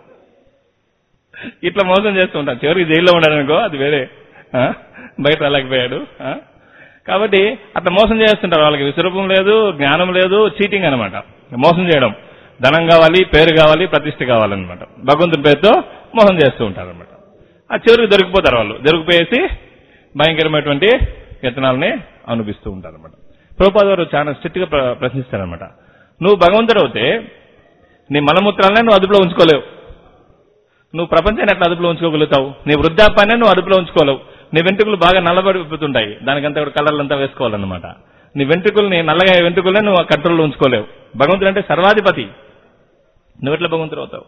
ఇట్లా మోసం చేస్తూ ఉంటాను చివరికి జైల్లో ఉన్నాడు అనుకో అది వేరే ఆ? బయట రాలేకపోయాడు ఆ? కాబట్టి అట్లా మోసం చేస్తుంటారు వాళ్ళకి విశ్వరూపం లేదు జ్ఞానం లేదు చీటింగ్ అనమాట మోసం చేయడం ధనం కావాలి పేరు కావాలి ప్రతిష్ట కావాలన్నమాట భగవంతుని పేరుతో మోసం చేస్తూ ఉంటారు అనమాట ఆ చివరికి దొరికిపోతారు వాళ్ళు దొరికిపోయేసి భయంకరమైనటువంటి యత్నాలని అనుభవిస్తూ ఉంటారు అనమాట ప్రభుపాద వారు చాలా స్ట్రిక్ట్ గా ప్ర- ప్రశ్నిస్తారనమాట నువ్వు భగవంతుడు అవుతే నీ మలమూత్రాలనే నువ్వు అదుపులో ఉంచుకోలేవు నువ్వు ప్రపంచాన్ని ఎట్లా అదుపులో ఉంచుకోగలుగుతావు నీ వృద్ధాపాన్ని నువ్వు అదుపులో ఉంచుకోలేవు నీ వెంట్రుకలు బాగా నల్లబడిపోతుంటాయి దానికంతా కూడా కలర్లంతా వేసుకోవాలన్నమాట నీ వెంట్రుకల్ని నల్లగా వెంట్రుకలనే నువ్వు ఆ కంట్రోల్లో ఉంచుకోలేవు భగవంతుడు అంటే సర్వాధిపతి నువ్వు ఎట్లా భగవంతుడు అవుతావు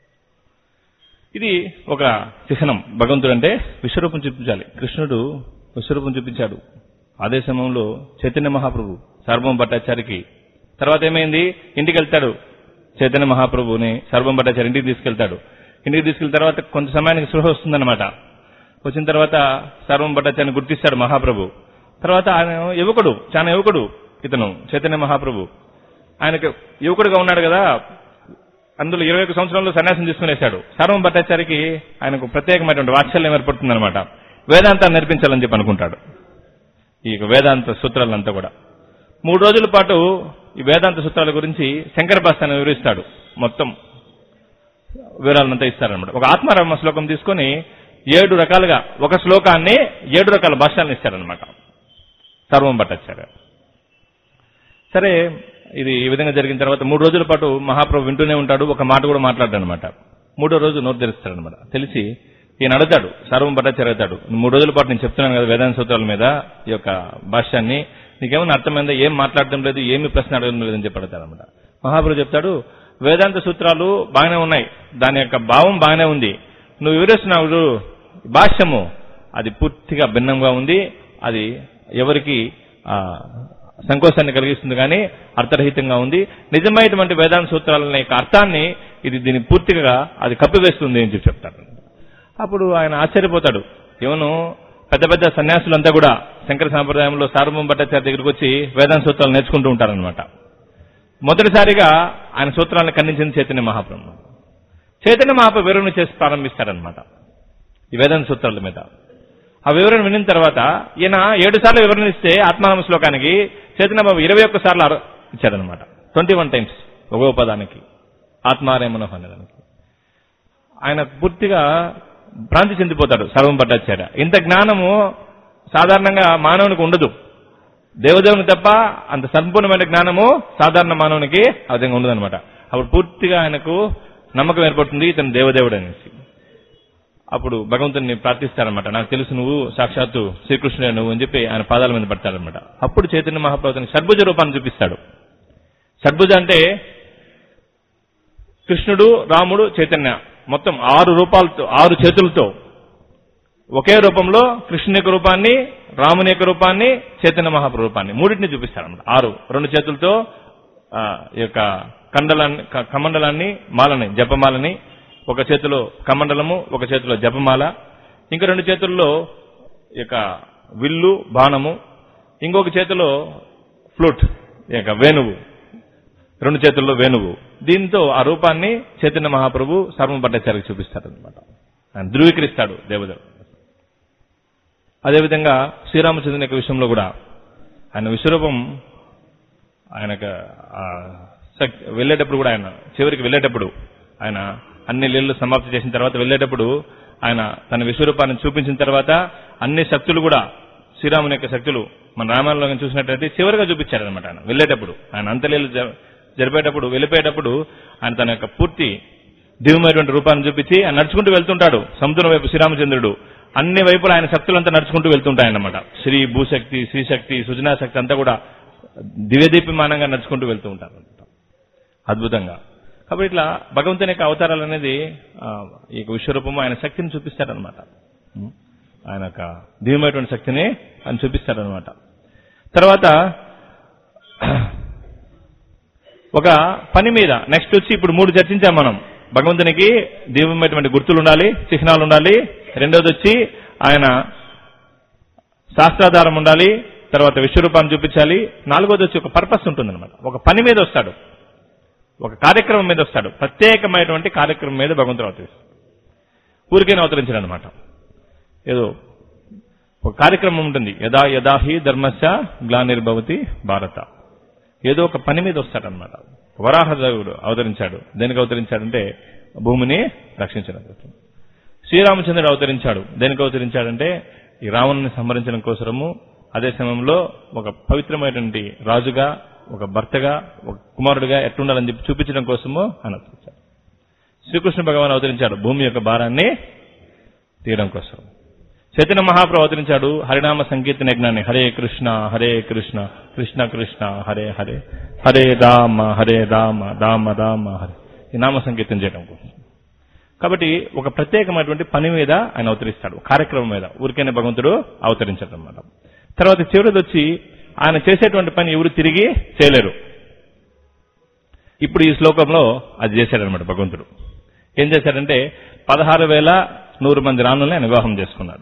ఇది ఒక చిహ్నం భగవంతుడు అంటే విశ్వరూపం చూపించాలి కృష్ణుడు విశ్వరూపం చూపించాడు అదే సమయంలో చైతన్య మహాప్రభు సార్వం భట్టాచారికి తర్వాత ఏమైంది ఇంటికి వెళ్తాడు చైతన్య మహాప్రభుని సర్వం భట్టాచారి ఇంటికి తీసుకెళ్తాడు ఇంటికి తీసుకెళ్ళిన తర్వాత కొంత సమయానికి స్పృహ వస్తుందన్నమాట వచ్చిన తర్వాత సర్వం భట్టాచారిని గుర్తిస్తాడు మహాప్రభు తర్వాత ఆయన యువకుడు చాలా యువకుడు ఇతను చైతన్య మహాప్రభు ఆయనకు యువకుడుగా ఉన్నాడు కదా అందులో ఇరవై ఒక సంవత్సరంలో సన్యాసం తీసుకునేశాడు సర్వం భట్టాచారికి ఆయనకు ప్రత్యేకమైనటువంటి వాత్సల్యం ఏర్పడుతుందన్నమాట వేదాంతాన్ని నేర్పించాలని చెప్పి అనుకుంటాడు ఈ వేదాంత సూత్రాలంతా కూడా మూడు రోజుల పాటు ఈ వేదాంత సూత్రాల గురించి శంకర భాస్తాన్ని వివరిస్తాడు మొత్తం వివరాలంతా ఇస్తారనమాట ఒక ఆత్మారామ శ్లోకం తీసుకొని ఏడు రకాలుగా ఒక శ్లోకాన్ని ఏడు రకాల భాషలను ఇస్తారనమాట సర్వం భట్టాచార్య సరే ఇది ఈ విధంగా జరిగిన తర్వాత మూడు రోజుల పాటు మహాప్రభు వింటూనే ఉంటాడు ఒక మాట కూడా మాట్లాడాడు అనమాట మూడో రోజు నోరు తెరుస్తాడనమాట తెలిసి ఈయన అడుగుతాడు సర్వం భట్టాచార్య అవుతాడు మూడు రోజుల పాటు నేను చెప్తున్నాను కదా వేదాంత సూత్రాల మీద ఈ యొక్క భాష్యాన్ని నీకేమైనా అర్థమైందా ఏం మాట్లాడడం లేదు ఏమి ప్రశ్న అడగడం లేదని చెప్పి అడుగుతాడు అనమాట మహాప్రభు చెప్తాడు వేదాంత సూత్రాలు బాగానే ఉన్నాయి దాని యొక్క భావం బాగానే ఉంది నువ్వు వివరిస్తున్నావు చూడు, భాష్యము అది పూర్తిగా భిన్నంగా ఉంది అది ఎవరికి ఆ, సంకోచాన్ని కలిగిస్తుంది కానీ అర్థరహితంగా ఉంది నిజమైనటువంటి వేదాంత సూత్రాల యొక్క అర్థాన్ని ఇది దీన్ని పూర్తిగా అది కప్పివేస్తుంది అని చెప్పి చెప్తాడు అప్పుడు ఆయన ఆశ్చర్యపోతాడు ఏమను పెద్ద పెద్ద సన్యాసులంతా కూడా శంకర సాంప్రదాయంలో సార్వం భట్టాచార్య దగ్గరికి వచ్చి వేదాంత సూత్రాలు నేర్చుకుంటూ ఉంటారనమాట మొదటిసారిగా ఆయన సూత్రాలను ఖండించిన చైతన్య మహాప్రభు చైతన్య మహాప్రభు వివరణ చేసి ప్రారంభిస్తారనమాట ఈ వేదాంత సూత్రాల మీద ఆ వివరణ వినిన తర్వాత ఈయన ఏడు సార్లు వివరణ ఇస్తే ఆత్మానామ శ్లోకానికి చైతన్య బాబు ఇరవై ఒక్క సార్లు అర- ఇచ్చాడనమాట ట్వంటీ వన్ టైమ్స్ ఒక్కో పదానికి ఆత్మారేమనోహ అనేదానికి ఆయన పూర్తిగా భ్రాంతి చెందిపోతాడు సర్వం పట్టాచార్య ఇంత జ్ఞానము సాధారణంగా మానవునికి ఉండదు దేవదేవుని తప్ప అంత సంపూర్ణమైన జ్ఞానము సాధారణ మానవునికి ఆ విధంగా ఉండదన్నమాట అప్పుడు పూర్తిగా ఆయనకు నమ్మకం ఏర్పడుతుంది ఇతను దేవదేవుడు అనేసి అప్పుడు భగవంతుని ప్రార్థిస్తారనమాట నాకు తెలుసు నువ్వు సాక్షాత్తు శ్రీకృష్ణుడే నువ్వు అని చెప్పి ఆయన పాదాల మీద పడతాడనమాట అప్పుడు చైతన్య మహాప్రభుని షడ్భుజ రూపాన్ని చూపిస్తాడు షడ్భుజ అంటే కృష్ణుడు రాముడు చైతన్య మొత్తం ఆరు రూపాలతో ఆరు చేతులతో ఒకే రూపంలో కృష్ణుని యొక్క రూపాన్ని రాముని యొక్క రూపాన్ని చైతన్య మహాప్రభు రూపాన్ని మూడింటిని చూపిస్తారన్నమాట ఆరు రెండు చేతులతో ఆ, ఈ యొక్క కండలాన్ని క- కమండలాన్ని మాలని జపమాలని ఒక చేతిలో కమండలము ఒక చేతిలో జపమాల ఇంకా రెండు చేతుల్లో ఈ యొక్క విల్లు బాణము ఇంకొక చేతిలో ఫ్లూట్ ఈ యొక్క వేణువు రెండు చేతుల్లో వేణువు దీంతో ఆ రూపాన్ని చైతన్య మహాప్రభు సర్వం భట్టాచార్యకి చూపిస్తాడు అనమాట ఆయన ధృవీకరిస్తాడు దేవదేవుడు అదేవిధంగా శ్రీరామచంద్రుని యొక్క విషయంలో కూడా ఆయన విశ్వరూపం ఆయనకు ఆ శక్- వెళ్ళేటప్పుడు కూడా ఆయన చివరికి వెళ్ళేటప్పుడు ఆయన అన్ని లీలలు సమాప్తి చేసిన తర్వాత వెళ్ళేటప్పుడు ఆయన తన విశ్వరూపాన్ని చూపించిన తర్వాత అన్ని శక్తులు కూడా శ్రీరాముని యొక్క శక్తులు మన రామాయణంలో కానీ చూసినట్లయితే చివరిగా చూపించారనమాట ఆయన వెళ్ళేటప్పుడు ఆయన అంతలీలు జ- జరిపేటప్పుడు వెళ్ళిపోయేటప్పుడు ఆయన తన యొక్క పూర్తి దివ్యమైనటువంటి రూపాన్ని చూపించి ఆయన నడుచుకుంటూ వెళ్తుంటాడు సముద్రం వైపు శ్రీరామచంద్రుడు అన్ని వైపులా ఆయన శక్తులంతా నడుచుకుంటూ వెళ్తుంటాయన్నమాట శ్రీ భూశక్తి శ్రీశక్తి సుజనా శక్తి అంతా కూడా దివ్యదీప్యమానంగా నడుచుకుంటూ వెళ్తూ ఉంటారు అద్భుతంగా కాబట్టి ఇట్లా భగవంతుని యొక్క అవతారాలు అనేది ఆ, ఈ యొక్క విశ్వరూపము ఆయన శక్తిని చూపిస్తాడనమాట ఉం. ఆయన యొక్క దివ్యమైనటువంటి శక్తిని ఆయన చూపిస్తాడనమాట తర్వాత ఒక పని మీద నెక్స్ట్ వచ్చి ఇప్పుడు మూడు చర్చించాం మనం భగవంతునికి దివ్యమైనటువంటి గుర్తులు ఉండాలి చిహ్నాలు ఉండాలి రెండోది వచ్చి ఆయన శాస్త్రాధారం ఉండాలి తర్వాత విశ్వరూపాన్ని చూపించాలి నాలుగోది వచ్చి ఒక పర్పస్ ఉంటుందన్నమాట ఒక పని మీద వస్తాడు ఒక కార్యక్రమం మీద వస్తాడు ప్రత్యేకమైనటువంటి కార్యక్రమం మీద భగవంతుడు అవతరిస్తాడు ఊరికైనా అవతరించాడు అనమాట ఏదో ఒక కార్యక్రమం ఉంటుంది యదా యదా హి ధర్మస్య గ్లానిర్భవతి భారత ఏదో ఒక పని మీద వస్తాడనమాట వరాహదేవుడు అవతరించాడు దేనికి అవతరించాడంటే భూమిని రక్షించడం కోసం శ్రీరామచంద్రుడు అవతరించాడు దేనికి అవతరించాడంటే ఈ రావణుని సంహరించడం కోసము అదే సమయంలో ఒక పవిత్రమైనటువంటి రాజుగా ఒక భర్తగా ఒక కుమారుడిగా ఎట్లుండాలని చెప్పి చూపించడం కోసము ఆయన అవతరించాడు శ్రీకృష్ణ భగవాన్ అవతరించాడు భూమి యొక్క భారాన్ని తీయడం కోసం చైతన్య మహాప్రభు అవతరించాడు హరినామ సంకీర్తన యజ్ఞాన్ని హరే కృష్ణ హరే కృష్ణ కృష్ణ కృష్ణ హరే హరే హరే రామ హరే రామ రామ రామ హరే ఈ నామ సంకీర్తన చేయడం కోసం కాబట్టి ఒక ప్రత్యేకమైనటువంటి పని మీద ఆయన అవతరిస్తాడు కార్యక్రమం మీద ఊరికైనా భగవంతుడు అవతరించాడు అనమాట తర్వాత చివరిది వచ్చి ఆయన చేసేటువంటి పని ఎవరు తిరిగి చేయలేరు ఇప్పుడు ఈ శ్లోకంలో అది చేశాడనమాట భగవంతుడు ఏం చేశాడంటే పదహారు వేల నూరు మంది రాణుల్ని ఆయన వివాహం చేసుకున్నాడు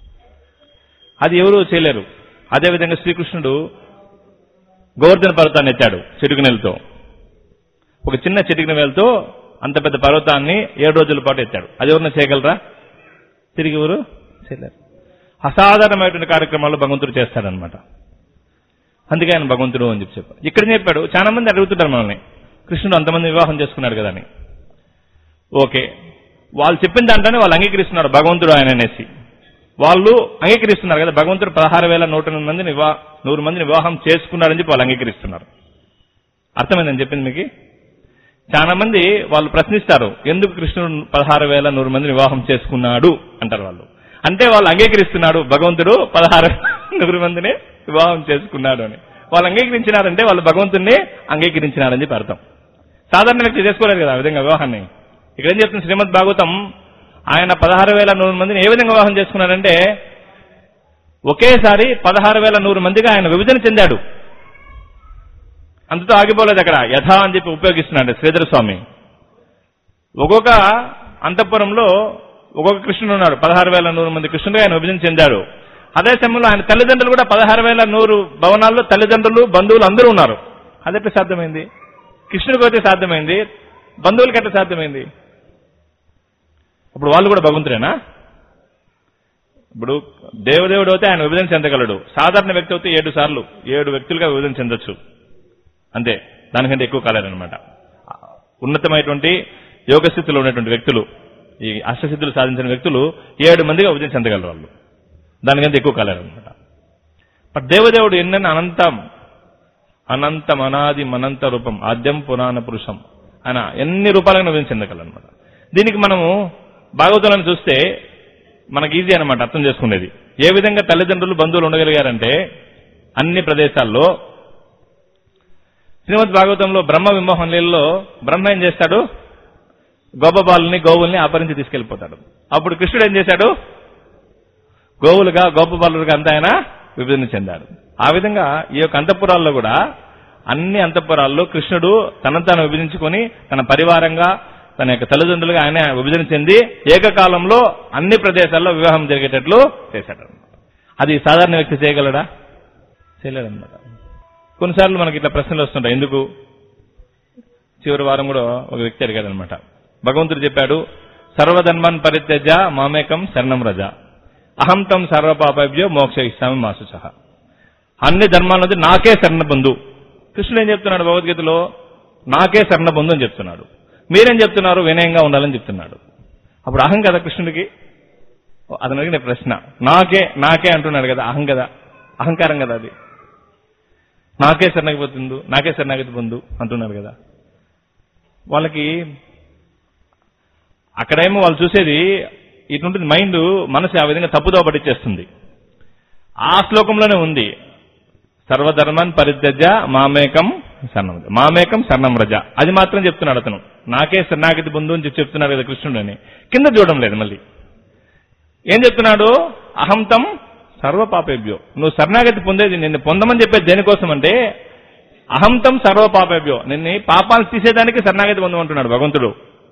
అది ఎవరు చేయలేరు అదేవిధంగా శ్రీకృష్ణుడు గోవర్ధన పర్వతాన్ని ఎత్తాడు చిటికినెలతో ఒక చిన్న చిటికినవేలతో అంత పెద్ద పర్వతాన్ని ఏడు రోజుల పాటు ఎత్తాడు అది ఎవరన్నా చేయగలరా తిరిగి ఎవరు చేయలేరు అసాధారణమైనటువంటి కార్యక్రమాలు భగవంతుడు చేస్తాడనమాట అందుకే ఆయన భగవంతుడు అని చెప్పి చెప్పాడు ఇక్కడ చెప్పాడు చాలా మంది అడుగుతుంటారు మనల్ని కృష్ణుడు అంతమంది వివాహం చేసుకున్నాడు కదా అని ఓకే వాళ్ళు చెప్పిన దాంట్లోనే వాళ్ళు అంగీకరిస్తున్నారు భగవంతుడు ఆయన అనేసి వాళ్ళు అంగీకరిస్తున్నారు కదా భగవంతుడు పదహారు వేల నూట ఎనిమిది మందిని వివా నూరు మందిని వివాహం చేసుకున్నారని చెప్పి వాళ్ళు అంగీకరిస్తున్నారు అర్థమైందని చెప్పింది మీకు చాలా మంది వాళ్ళు ప్రశ్నిస్తారు ఎందుకు కృష్ణుడు పదహారు వేల నూరు మందిని వివాహం చేసుకున్నాడు అంటారు వాళ్ళు అంటే వాళ్ళు అంగీకరిస్తున్నాడు భగవంతుడు పదహారు నూరు మందిని వివాహం చేసుకున్నాడు అని వాళ్ళు అంగీకరించినారంటే వాళ్ళు భగవంతుడిని అంగీకరించినారని చెప్పి అర్థం సాధారణ వ్యక్తి చేసుకోలేరు కదా ఆ విధంగా వివాహాన్ని ఇక్కడ ఏం చెప్తుంది శ్రీమద్ భాగవతం ఆయన పదహారు వేల నూరు మందిని ఏ విధంగా వివాహం చేసుకున్నారంటే ఒకేసారి పదహారు వేల నూరు మందిగా ఆయన విభజన చెందాడు అంతతో ఆగిపోలేదు అక్కడ యథా అని చెప్పి ఉపయోగిస్తున్నాడు శ్రీధర స్వామి ఒక్కొక్క అంతఃపురంలో ఒక్కొక్క కృష్ణుడు ఉన్నాడు పదహారు వేల నూరు మంది కృష్ణుడుగా ఆయన విభజన చెందారు అదే సమయంలో ఆయన తల్లిదండ్రులు కూడా పదహారు వేల నూరు భవనాల్లో తల్లిదండ్రులు బంధువులు అందరూ ఉన్నారు అదెట్లా సాధ్యమైంది కృష్ణుడికి అయితే సాధ్యమైంది బంధువులకి ఎట్లా సాధ్యమైంది అప్పుడు వాళ్ళు కూడా భగవంతుడేనా ఇప్పుడు దేవదేవుడు అయితే ఆయన విభజన చెందగలడు సాధారణ వ్యక్తి అయితే ఏడు సార్లు ఏడు వ్యక్తులుగా విభజన చెందొచ్చు అంతే దానికంటే ఎక్కువ కాలేరనమాట ఉన్నతమైనటువంటి యోగ స్థితిలో ఉన్నటువంటి వ్యక్తులు ఈ అష్టసిద్ధులు సాధించిన వ్యక్తులు ఏడు మందిగా విభజన చెందగలరు వాళ్ళు దానికంటే ఎక్కువ కాలేరనమాట బట్ దేవదేవుడు ఎన్నెన్న అనంతం అనంతం అనాది మనంత రూపం ఆద్యం పురాణ పురుషం ఆయన ఎన్ని రూపాలుగా విభజన చెందగలనమాట దీనికి మనము భాగవతాలను చూస్తే మనకి ఈజీ అనమాట అర్థం చేసుకునేది ఏ విధంగా తల్లిదండ్రులు బంధువులు ఉండగలిగారంటే అన్ని ప్రదేశాల్లో శ్రీమద్ భాగవతంలో బ్రహ్మ విమోహం లీలలో బ్రహ్మ ఏం చేస్తాడు గోపబాలుని గోవుల్ని అపరించి తీసుకెళ్లిపోతాడు అప్పుడు కృష్ణుడు ఏం చేశాడు గోవులుగా గోపబాలులుగా అంతా ఆయన విభజన చెందాడు ఆ విధంగా ఈ యొక్క అంతఃపురాల్లో కూడా అన్ని అంతఃపురాల్లో కృష్ణుడు తనను తాను విభజించుకొని తన పరివారంగా తన యొక్క తల్లిదండ్రులుగా ఆయన విభజన చెంది ఏకకాలంలో అన్ని ప్రదేశాల్లో వివాహం జరిగేటట్లు చేశాడు అది సాధారణ వ్యక్తి చేయగలడా చేయలేడన్నమాట కొన్నిసార్లు మనకి ఇట్లా ప్రశ్నలు వస్తుంటాయి ఎందుకు చివరి వారం కూడా ఒక వ్యక్తి అడిగాడు అనమాట భగవంతుడు చెప్పాడు సర్వధర్మాన్ పరిత్యజ మామేకం శరణం రజ అహం తం సర్వపాపభ్యో మోక్ష ఇస్తామి మాసు సహ అన్ని ధర్మాల నుంచి నాకే శరణ బంధు కృష్ణుడు ఏం చెప్తున్నాడు భగవద్గీతలో నాకే శరణ బంధు అని చెప్తున్నాడు మీరేం చెప్తున్నారు వినయంగా ఉండాలని చెప్తున్నాడు అప్పుడు అహం కదా కృష్ణుడికి అతను అడిగిన ప్రశ్న నాకే నాకే అంటున్నాడు కదా అహం కదా అహంకారం కదా అది నాకే శరణగతి పొందు నాకే శరణాగతి పొందు అంటున్నారు కదా వాళ్ళకి అక్కడేమో వాళ్ళు చూసేది ఇటుంటుంది మైండ్ మనసు ఆ విధంగా తప్పుదో పట్టించేస్తుంది ఆ శ్లోకంలోనే ఉంది సర్వధర్మాన్ పరిత్యజ మామేకం శరణం మామేకం శరణం రజ అది మాత్రం చెప్తున్నాడు అతను నాకే శరణాగతి పొందు అని చెప్పి చెప్తున్నాడు కదా కృష్ణుడు అని కింద చూడడం లేదు మళ్ళీ ఏం చెప్తున్నాడు అహంతం సర్వపాపేభ్యో నువ్వు శరణాగతి పొందేది నిన్ను పొందమని చెప్పేది దేనికోసం అంటే అహంతం సర్వపాపేభ్యో నిన్ను పాపాలు తీసేదానికి శరణాగతి పొందమంటున్నాడు భగవంతుడు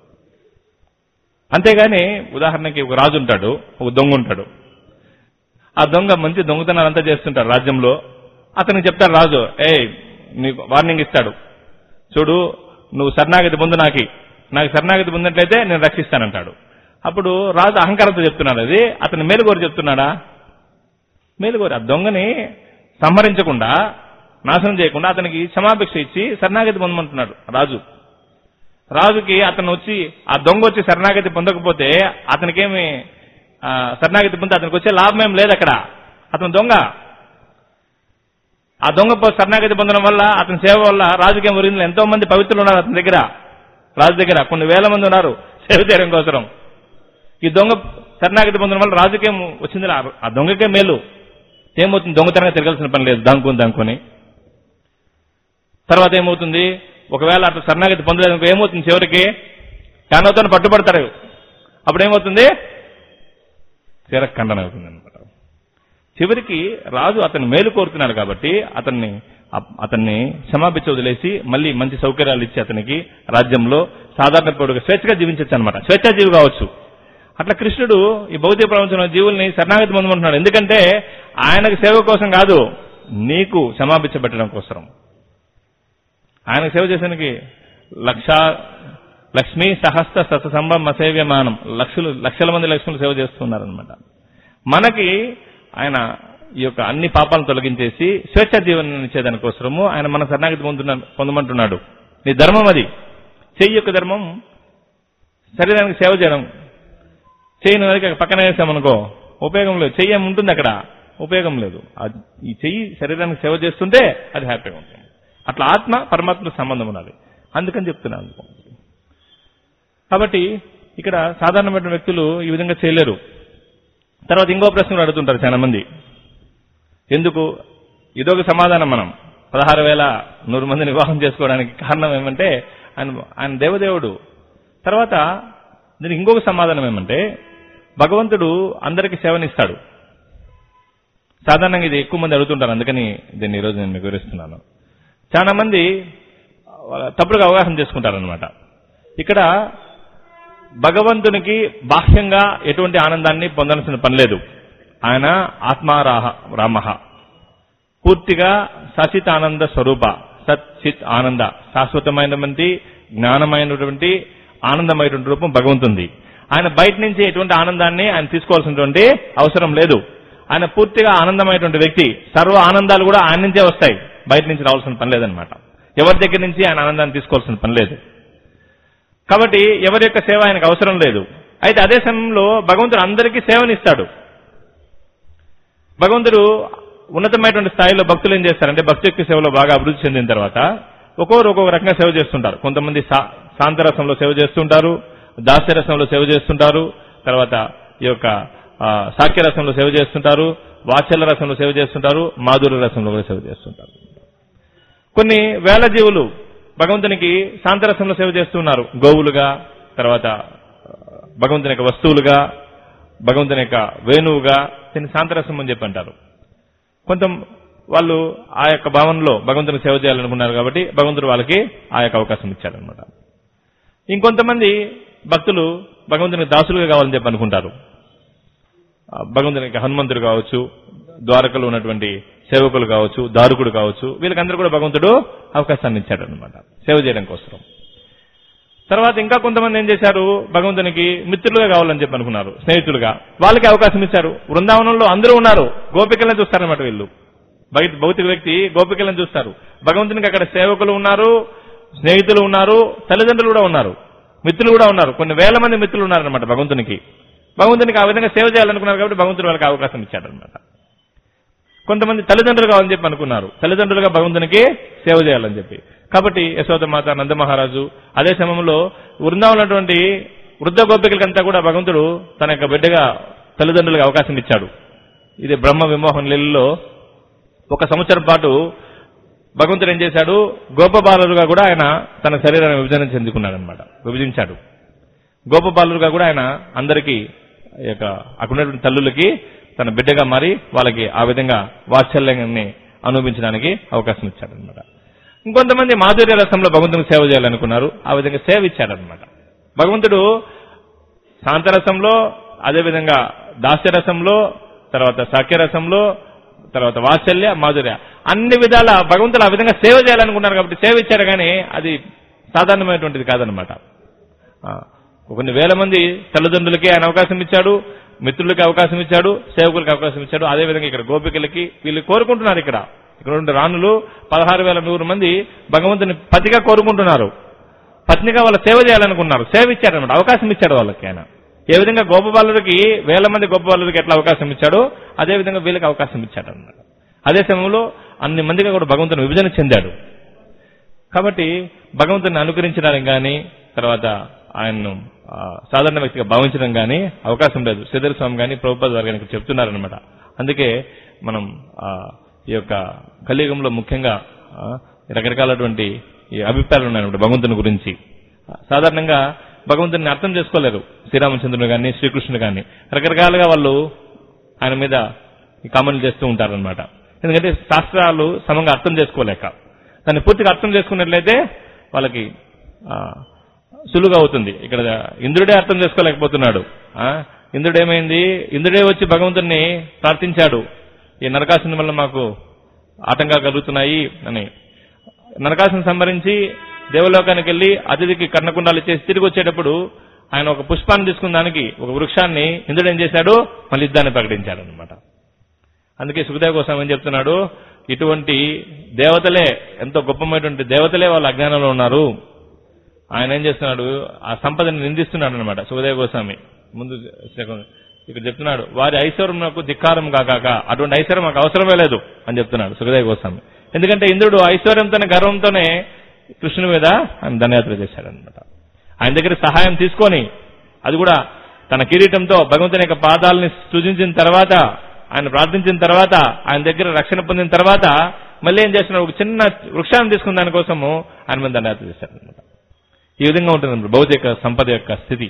అంతేగాని ఉదాహరణకి ఒక రాజు ఉంటాడు ఒక దొంగ ఉంటాడు ఆ దొంగ మంచి దొంగతనాలంతా చేస్తుంటాడు రాజ్యంలో అతనికి చెప్తాడు రాజు ఏయ్ నీకు వార్నింగ్ ఇస్తాడు చూడు నువ్వు శరణాగతి పొందు నాకి నాకు శరణాగతి పొందినట్లయితే నేను రక్షిస్తానంటాడు అప్పుడు రాజు అహంకారంతో చెప్తున్నాడు అది అతను మేలుగోరు చెప్తున్నాడా మేలుగోరు ఆ దొంగని సంహరించకుండా నాశనం చేయకుండా అతనికి క్షమాభిక్ష ఇచ్చి శరణాగతి పొందమంటున్నాడు రాజు రాజుకి అతను వచ్చి ఆ దొంగ వచ్చి శరణాగతి పొందకపోతే అతనికేమి ఆ, శరణాగతి పొంది అతనికి వచ్చే లాభం ఏం లేదు అక్కడ అతను దొంగ ఆ దొంగ పో- శరణాగతి పొందడం వల్ల అతని సేవ వల్ల రాజకీయం ఒరిగింది ఎంతో మంది పవిత్రులు ఉన్నారు అతని దగ్గర రాజు దగ్గర కొన్ని వేల మంది ఉన్నారు సేవ చేయడం కోసం ఈ దొంగ శరణాగతి పొందడం వల్ల రాజకీయం వచ్చింది ఆ- ఆ దొంగకే మేలు ఏమవుతుంది దొంగతనంగా తిరగాల్సిన పని లేదు దాంకుని దాంకొని తర్వాత ఏమవుతుంది ఒకవేళ అట్లా శరణాగతి పొందలేదు ఏమవుతుంది చివరికి కానవతో పట్టుబడతారు అప్పుడు ఏమవుతుంది తీర ఖండన అవుతుంది అనమాట చివరికి రాజు అతన్ని మేలు కోరుతున్నాడు కాబట్టి అతన్ని అ- అతన్ని క్షమాపించి వదిలేసి మళ్ళీ మంచి సౌకర్యాలు ఇచ్చి అతనికి రాజ్యంలో సాధారణ పౌరుడుగా స్వేచ్ఛగా జీవించవచ్చు అనమాట స్వేచ్ఛాజీవి కావచ్చు అట్లా కృష్ణుడు ఈ భౌతిక ప్రపంచంలో జీవుల్ని శరణాగతి పొందమంటున్నాడు ఎందుకంటే ఆయనకు సేవ కోసం కాదు నీకు క్షమాపించబెట్టడం కోసం ఆయనకు సేవ చేసానికి లక్ష లక్ష్మీ సహస్ర శత సంభం అసేవ్యమానం లక్షలు లక్షల మంది లక్ష్ములు సేవ చేస్తున్నారనమాట మనకి ఆయన ఈ యొక్క అన్ని పాపాలను తొలగించేసి స్వేచ్ఛ జీవనం ఇచ్చేదాని కోసము ఆయన మన శరణాగతి పొందుతున్న పొందమంటున్నాడు నీ ధర్మం అది చెయ్యి యొక్క ధర్మం శరీరానికి సేవ చేయడం చెయ్యిని నరికి పక్కన వేసామనుకో ఉపయోగం లేదు చెయ్యి ఏమి ఉంటుంది అక్కడ ఉపయోగం లేదు అది- ఈ చెయ్యి శరీరానికి సేవ చేస్తుంటే అది హ్యాపీగా ఉంటుంది అట్లా ఆత్మ పరమాత్మ సంబంధం ఉన్నది అందుకని చెప్తున్నాను కాబట్టి ఇక్కడ సాధారణమైన వ్యక్తులు ఈ విధంగా చేయలేరు తర్వాత ఇంకో ప్రశ్న కూడా అడుగుతుంటారు చాలా మంది ఎందుకు ఇదొక సమాధానం మనం పదహారు వేల నూరు మందిని వివాహం చేసుకోవడానికి కారణం ఏమంటే ఆయన ఆయన దేవదేవుడు తర్వాత దీనికి ఇంకొక సమాధానం ఏమంటే భగవంతుడు అందరికీ సేవనిస్తాడు సాధారణంగా ఇది ఎక్కువ మంది అడుగుతుంటారు అందుకని దీన్ని ఈరోజు నేను మీకు వివరిస్తున్నాను చాలా మంది ఆ, తప్పుడుగా అవగాహన చేసుకుంటారనమాట ఇక్కడ భగవంతునికి బాహ్యంగా ఎటువంటి ఆనందాన్ని పొందాల్సిన పని లేదు ఆయన ఆత్మారాహ రామహ పూర్తిగా సచిత్ ఆనంద స్వరూప సత్ చిత్ ఆనంద శాశ్వతమైనటువంటి జ్ఞానమైనటువంటి ఆనందమైనటువంటి రూపం భగవంతుంది ఆయన బయట నుంచి ఎటువంటి ఆనందాన్ని ఆయన తీసుకోవాల్సినటువంటి అవసరం లేదు ఆయన పూర్తిగా ఆనందమైనటువంటి వ్యక్తి సర్వ ఆనందాలు కూడా ఆయన నుంచే వస్తాయి బయట నుంచి రావాల్సిన పని లేదనమాట ఎవరి దగ్గర నుంచి ఆయన ఆనందాన్ని తీసుకోవాల్సిన పని లేదు కాబట్టి ఎవరి యొక్క సేవ ఆయనకు అవసరం లేదు అయితే అదే సమయంలో భగవంతుడు అందరికీ సేవనిస్తాడు భగవంతుడు ఉన్నతమైనటువంటి స్థాయిలో భక్తులు ఏం చేస్తారంటే భక్తి యొక్క సేవలో బాగా అభివృద్ధి చెందిన తర్వాత ఒక్కొక్కరు ఒక్కొక్క రకంగా సేవ చేస్తుంటారు కొంతమంది సా- శాంతరసంలో సేవ చేస్తుంటారు దాస్యరసంలో సేవ చేస్తుంటారు తర్వాత ఈ యొక్క ఆ, సాక్ష్యరసంలో సేవ చేస్తుంటారు వాత్సల్య రసంలో సేవ చేస్తుంటారు మాధుర్య రసంలో కూడా సేవ చేస్తుంటారు కొన్ని వేల జీవులు భగవంతునికి శాంతరసంలో సేవ చేస్తున్నారు గోవులుగా తర్వాత ఆ, భగవంతుని యొక్క వస్తువులుగా భగవంతుని యొక్క వేణువుగా దీన్ని శాంతరసం అని చెప్పి అంటారు కొంత వాళ్ళు ఆ యొక్క భావనలో భగవంతునికి సేవ చేయాలనుకున్నారు కాబట్టి భగవంతుడు వాళ్ళకి ఆ యొక్క అవకాశం ఇచ్చారనమాట ఇంకొంతమంది భక్తులు భగవంతునికి దాసులుగా కావాలని చెప్పి అనుకుంటారు ఆ, భగవంతునికి హనుమంతుడు కావచ్చు ద్వారకలో ఉన్నటువంటి సేవకులు కావచ్చు దారుకుడు కావచ్చు వీళ్ళకందరూ కూడా భగవంతుడు అవకాశాన్ని ఇచ్చాడు అనమాట సేవ చేయడం కోసం తర్వాత ఇంకా కొంతమంది ఏం చేశారు భగవంతునికి మిత్రులుగా కావాలని చెప్పి అనుకున్నారు స్నేహితులుగా వాళ్ళకి అవకాశం ఇచ్చారు బృందావనంలో అందరూ ఉన్నారు గోపికలను చూస్తారన్నమాట వీళ్ళు బయట భౌతిక వ్యక్తి గోపికలను చూస్తారు భగవంతునికి అక్కడ సేవకులు ఉన్నారు స్నేహితులు ఉన్నారు తల్లిదండ్రులు కూడా ఉన్నారు మిత్రులు కూడా ఉన్నారు కొన్ని వేల మంది మిత్రులు ఉన్నారన్నమాట భగవంతునికి భగవంతునికి ఆ విధంగా సేవ చేయాలనుకున్నారు కాబట్టి భగవంతుడు వాళ్ళకి అవకాశం ఇచ్చాడనమాట కొంతమంది తల్లిదండ్రులు కావాలని చెప్పి అనుకున్నారు తల్లిదండ్రులుగా భగవంతునికి సేవ చేయాలని చెప్పి కాబట్టి యశోదమాత నందమహారాజు అదే సమయంలో వృందావనం ఉన్నటువంటి వృద్ధ గోపికలకంతా కూడా భగవంతుడు తన యొక్క బిడ్డగా తల్లిదండ్రులకు అవకాశం ఇచ్చాడు ఇది బ్రహ్మ విమోహన్ లీలలో ఒక సంవత్సరం పాటు భగవంతుడు ఏం చేశాడు గోపబాలుగా కూడా ఆయన తన శరీరాన్ని విభజన చెందుకున్నాడు అనమాట విభజించాడు గోపబాలుగా కూడా ఆయన అందరికీ ఈ యొక్క అక్కడ ఉన్నటువంటి తల్లులకి తన బిడ్డగా మారి వాళ్ళకి ఆ విధంగా వాత్సల్యాన్ని అనుభవించడానికి అవకాశం ఇచ్చాడు అనమాట ఇంకొంతమంది మాధుర్య రసంలో భగవంతునికి సేవ చేయాలనుకున్నారు ఆ విధంగా సేవ ఇచ్చాడనమాట భగవంతుడు శాంతరసంలో అదేవిధంగా దాస్యరసంలో తర్వాత సాక్యరసంలో తర్వాత వాత్సల్య మాధుర్య అన్ని విధాల భగవంతుడు ఆ విధంగా సేవ చేయాలనుకున్నారు కాబట్టి సేవ ఇచ్చారు కానీ అది సాధారణమైనటువంటిది కాదనమాట ఆ, కొన్ని వేల మంది తల్లిదండ్రులకి ఆయన అవకాశం ఇచ్చాడు మిత్రులకి అవకాశం ఇచ్చాడు సేవకులకి అవకాశం ఇచ్చాడు అదేవిధంగా ఇక్కడ గోపికలకి వీళ్ళు కోరుకుంటున్నారు ఇక్కడ ఇక్కడ ఉండే రాణులు పదహారు వేల నూరు మంది భగవంతుని పతిగా కోరుకుంటున్నారు పత్నిగా వాళ్ళ సేవ చేయాలనుకున్నారు సేవ ఇచ్చారనమాట అవకాశం ఇచ్చాడు వాళ్ళకి ఆయన ఏ విధంగా గొప్ప బాలుడికి వేల మంది గొప్ప బాలుడికి ఎట్లా అవకాశం ఇచ్చాడో అదే విధంగా వీళ్ళకి అవకాశం ఇచ్చాడు అనమాట అదే సమయంలో అన్ని మందిగా కూడా భగవంతుని విభజన చెందాడు కాబట్టి భగవంతుని అనుకరించడానికి కానీ తర్వాత ఆయన్ను ఆ, సాధారణ వ్యక్తిగా భావించడం కానీ అవకాశం లేదు శ్రీధర స్వామి కానీ ప్రభుపాద వారు కానీ ఇక్కడ చెప్తున్నారనమాట అందుకే మనం ఆ, ఈ యొక్క కలియుగంలో ముఖ్యంగా ఆ, రకరకాలటువంటి ఈ అభిప్రాయాలు ఉన్నాయన్నమాట భగవంతుని గురించి ఆ, సాధారణంగా భగవంతుని అర్థం చేసుకోలేరు శ్రీరామచంద్రుడు కానీ శ్రీకృష్ణుడు కానీ రకరకాలుగా వాళ్ళు ఆయన మీద ఈ కామెంట్లు చేస్తూ ఉంటారనమాట ఎందుకంటే శాస్త్రాలు సమంగా అర్థం చేసుకోలేక దాన్ని పూర్తిగా అర్థం చేసుకున్నట్లయితే వాళ్ళకి ఆ, సులువుగా అవుతుంది ఇక్కడ ఇంద్రుడే అర్థం చేసుకోలేకపోతున్నాడు ఆ, ఇంద్రుడు ఏమైంది ఇంద్రుడే వచ్చి భగవంతుణ్ణి ప్రార్థించాడు ఈ నరకాసుని వల్ల మాకు ఆటంకాలు కలుగుతున్నాయి అని నరకాసుని సంహరించి దేవలోకానికి వెళ్లి అతిథికి కర్ణకుండాలు ఇచ్చేసి తిరిగి వచ్చేటప్పుడు ఆయన ఒక పుష్పాన్ని తీసుకున్న దానికి ఒక వృక్షాన్ని ఇంద్రుడు ఏం చేశాడు మళ్ళీ యుద్ధాన్ని ప్రకటించాడు అనమాట అందుకే సుఖదేవ కోసం ఏం చెప్తున్నాడు ఇటువంటి దేవతలే ఎంతో గొప్పమైనటువంటి దేవతలే వాళ్ళ అజ్ఞానంలో ఉన్నారు ఆయన ఏం చేస్తున్నాడు ఆ సంపదని నిందిస్తున్నాడు అనమాట సుఖదేవ గోస్వామి ముందు ఇక్కడ చెప్తున్నాడు వారి ఐశ్వర్యం నాకు ధిక్కారం కాకాక అటువంటి ఐశ్వర్యం మాకు అవసరమే లేదు అని చెప్తున్నాడు సుఖదేవ గోస్వామి ఎందుకంటే ఇంద్రుడు ఐశ్వర్యంతోనే గర్వంతోనే కృష్ణుని మీద ఆయన ధన్యయాత్ర చేశాడు అనమాట ఆయన దగ్గర సహాయం తీసుకొని అది కూడా తన కిరీటంతో భగవంతుని యొక్క పాదాలని సృజించిన తర్వాత ఆయన ప్రార్థించిన తర్వాత ఆయన దగ్గర రక్షణ పొందిన తర్వాత మళ్ళీ ఏం చేస్తున్నాడు ఒక చిన్న వృక్షాన్ని తీసుకున్న దానికోసము ఆయన మీద దండయాత్ర చేశాడు అనమాట ఈ విధంగా ఉంటుంది భౌతిక సంపద యొక్క స్థితి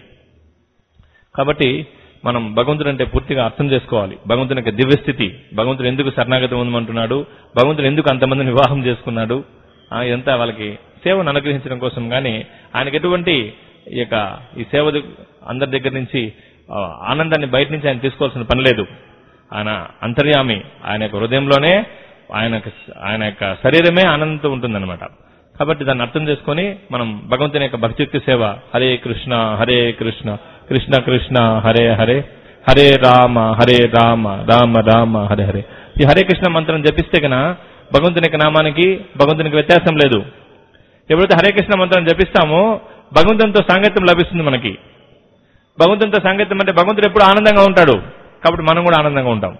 కాబట్టి మనం భగవంతుడు అంటే పూర్తిగా అర్థం చేసుకోవాలి భగవంతుని యొక్క దివ్య స్థితి భగవంతుడు ఎందుకు శరణాగతం ఉందమంటున్నాడు భగవంతుడు ఎందుకు అంతమందిని వివాహం చేసుకున్నాడు ఆ, ఇదంతా వాళ్ళకి సేవను అనుగ్రహించడం కోసం కానీ ఆయనకి ఎటువంటి ఈ యొక్క ఈ సేవ ద- అందరి దగ్గర నుంచి ఆ, ఆనందాన్ని బయట నుంచి ఆయన తీసుకోవాల్సిన పని లేదు ఆయన అంతర్యామి ఆయన యొక్క హృదయంలోనే ఆయన యొక్క- ఆయన యొక్క శరీరమే ఆనందంతో ఉంటుందన్నమాట కాబట్టి దాన్ని అర్థం చేసుకొని మనం భగవంతుని యొక్క భక్తియుక్తి సేవ హరే కృష్ణ హరే కృష్ణ కృష్ణ కృష్ణ హరే హరే హరే రామ హరే రామ రామ రామ హరే హరే ఈ హరే కృష్ణ మంత్రం జపిస్తే కన భగవంతుని యొక్క నామానికి భగవంతునికి వ్యత్యాసం లేదు ఎప్పుడైతే హరే కృష్ణ మంత్రం జపిస్తామో భగవంతునితో సాంగత్యం లభిస్తుంది మనకి భగవంతునితో సాంగత్యం అంటే భగవంతుడు ఎప్పుడు ఆనందంగా ఉంటాడు కాబట్టి మనం కూడా ఆనందంగా ఉంటాం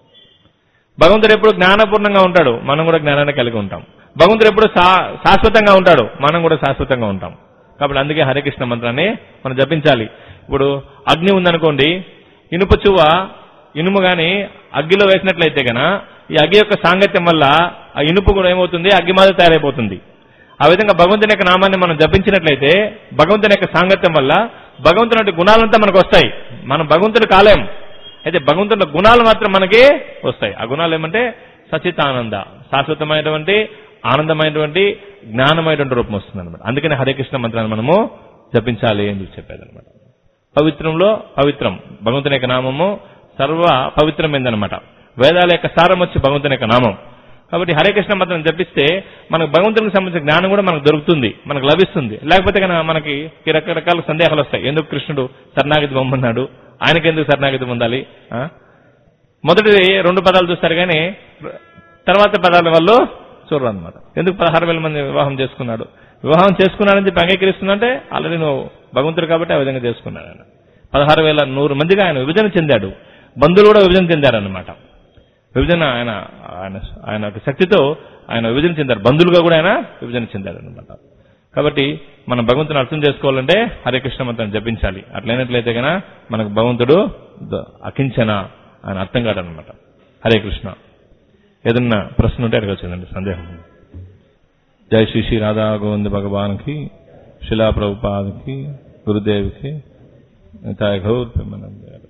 భగవంతుడు ఎప్పుడు జ్ఞానపూర్ణంగా ఉంటాడు మనం కూడా జ్ఞానాన్ని కలిగి ఉంటాం భగవంతుడు ఎప్పుడు శా- శాశ్వతంగా ఉంటాడు మనం కూడా శాశ్వతంగా ఉంటాం కాబట్టి అందుకే హరే కృష్ణ మంత్రాన్ని మనం జపించాలి ఇప్పుడు అగ్ని ఉందనుకోండి ఇనుప చువ్వ ఇనుము గాని అగ్గిలో వేసినట్లయితే గన ఈ అగ్గి యొక్క సాంగత్యం వల్ల ఆ ఇనుపు కూడా ఏమవుతుంది అగ్గి మాదిరి తయారైపోతుంది ఆ విధంగా భగవంతుని యొక్క నామాన్ని మనం జపించినట్లయితే భగవంతుని యొక్క సాంగత్యం వల్ల భగవంతుని యొక్క గుణాలంతా మనకు వస్తాయి మనం భగవంతుడు కాలేం అయితే భగవంతుని గుణాలు మాత్రం మనకి వస్తాయి ఆ గుణాలు ఏమంటే సచితానంద శాశ్వతమైనటువంటి ఆనందమైనటువంటి జ్ఞానమైనటువంటి రూపం వస్తుంది అనమాట అందుకని హరే కృష్ణ మంత్రాన్ని మనము జపించాలి అని చెప్పి చెప్పేదన్నమాట పవిత్రంలో పవిత్రం భగవంతుని యొక్క నామము సర్వ పవిత్రమైందనమాట వేదాల యొక్క సారం వచ్చి భగవంతుని యొక్క నామం కాబట్టి హరే కృష్ణ మంత్రం జపిస్తే మనకు భగవంతునికి సంబంధించిన జ్ఞానం కూడా మనకు దొరుకుతుంది మనకు లభిస్తుంది లేకపోతే కనుక మనకి ఈ రకరకాల సందేహాలు వస్తాయి ఎందుకు కృష్ణుడు శరణాగతి పొమ్మన్నాడు ఆయనకి ఎందుకు శరణాగతి పొందాలి ఆ? మొదటి రెండు పదాలు చూస్తారు కానీ తర్వాత పదాల వల్ల చూడరు అనమాట ఎందుకు పదహారు వేల మంది వివాహం చేసుకున్నాడు వివాహం చేసుకున్నాడని చెప్పి అంగీకరిస్తుందంటే ఆల్రెడీ నువ్వు భగవంతుడు కాబట్టి ఆ విధంగా చేసుకున్నాడు ఆయన పదహారు వేల నూరు మందిగా ఆయన విభజన చెందాడు బంధువులు కూడా విభజన చెందారన్నమాట విభజన ఆయన ఆయన ఆయన యొక్క శక్తితో ఆయన విభజన చెందారు బంధువులుగా కూడా ఆయన విభజన చెందారు అనమాట కాబట్టి మనం భగవంతుని అర్థం చేసుకోవాలంటే హరే కృష్ణ మంత్రం జపించాలి అట్లయినట్లయితే కనుక మనకు భగవంతుడు ద- అకించన ఆయన అర్థం కాడనమాట హరే కృష్ణ ఏదన్నా ప్రశ్న ఉంటే అడగచ్చుందండి సందేహం ఉంది. జై శ్రీ శ్రీ రాధా గోవింద భగవాన్కి శిలా ప్రభుపాద్కి గురుదేవ్కి గౌర్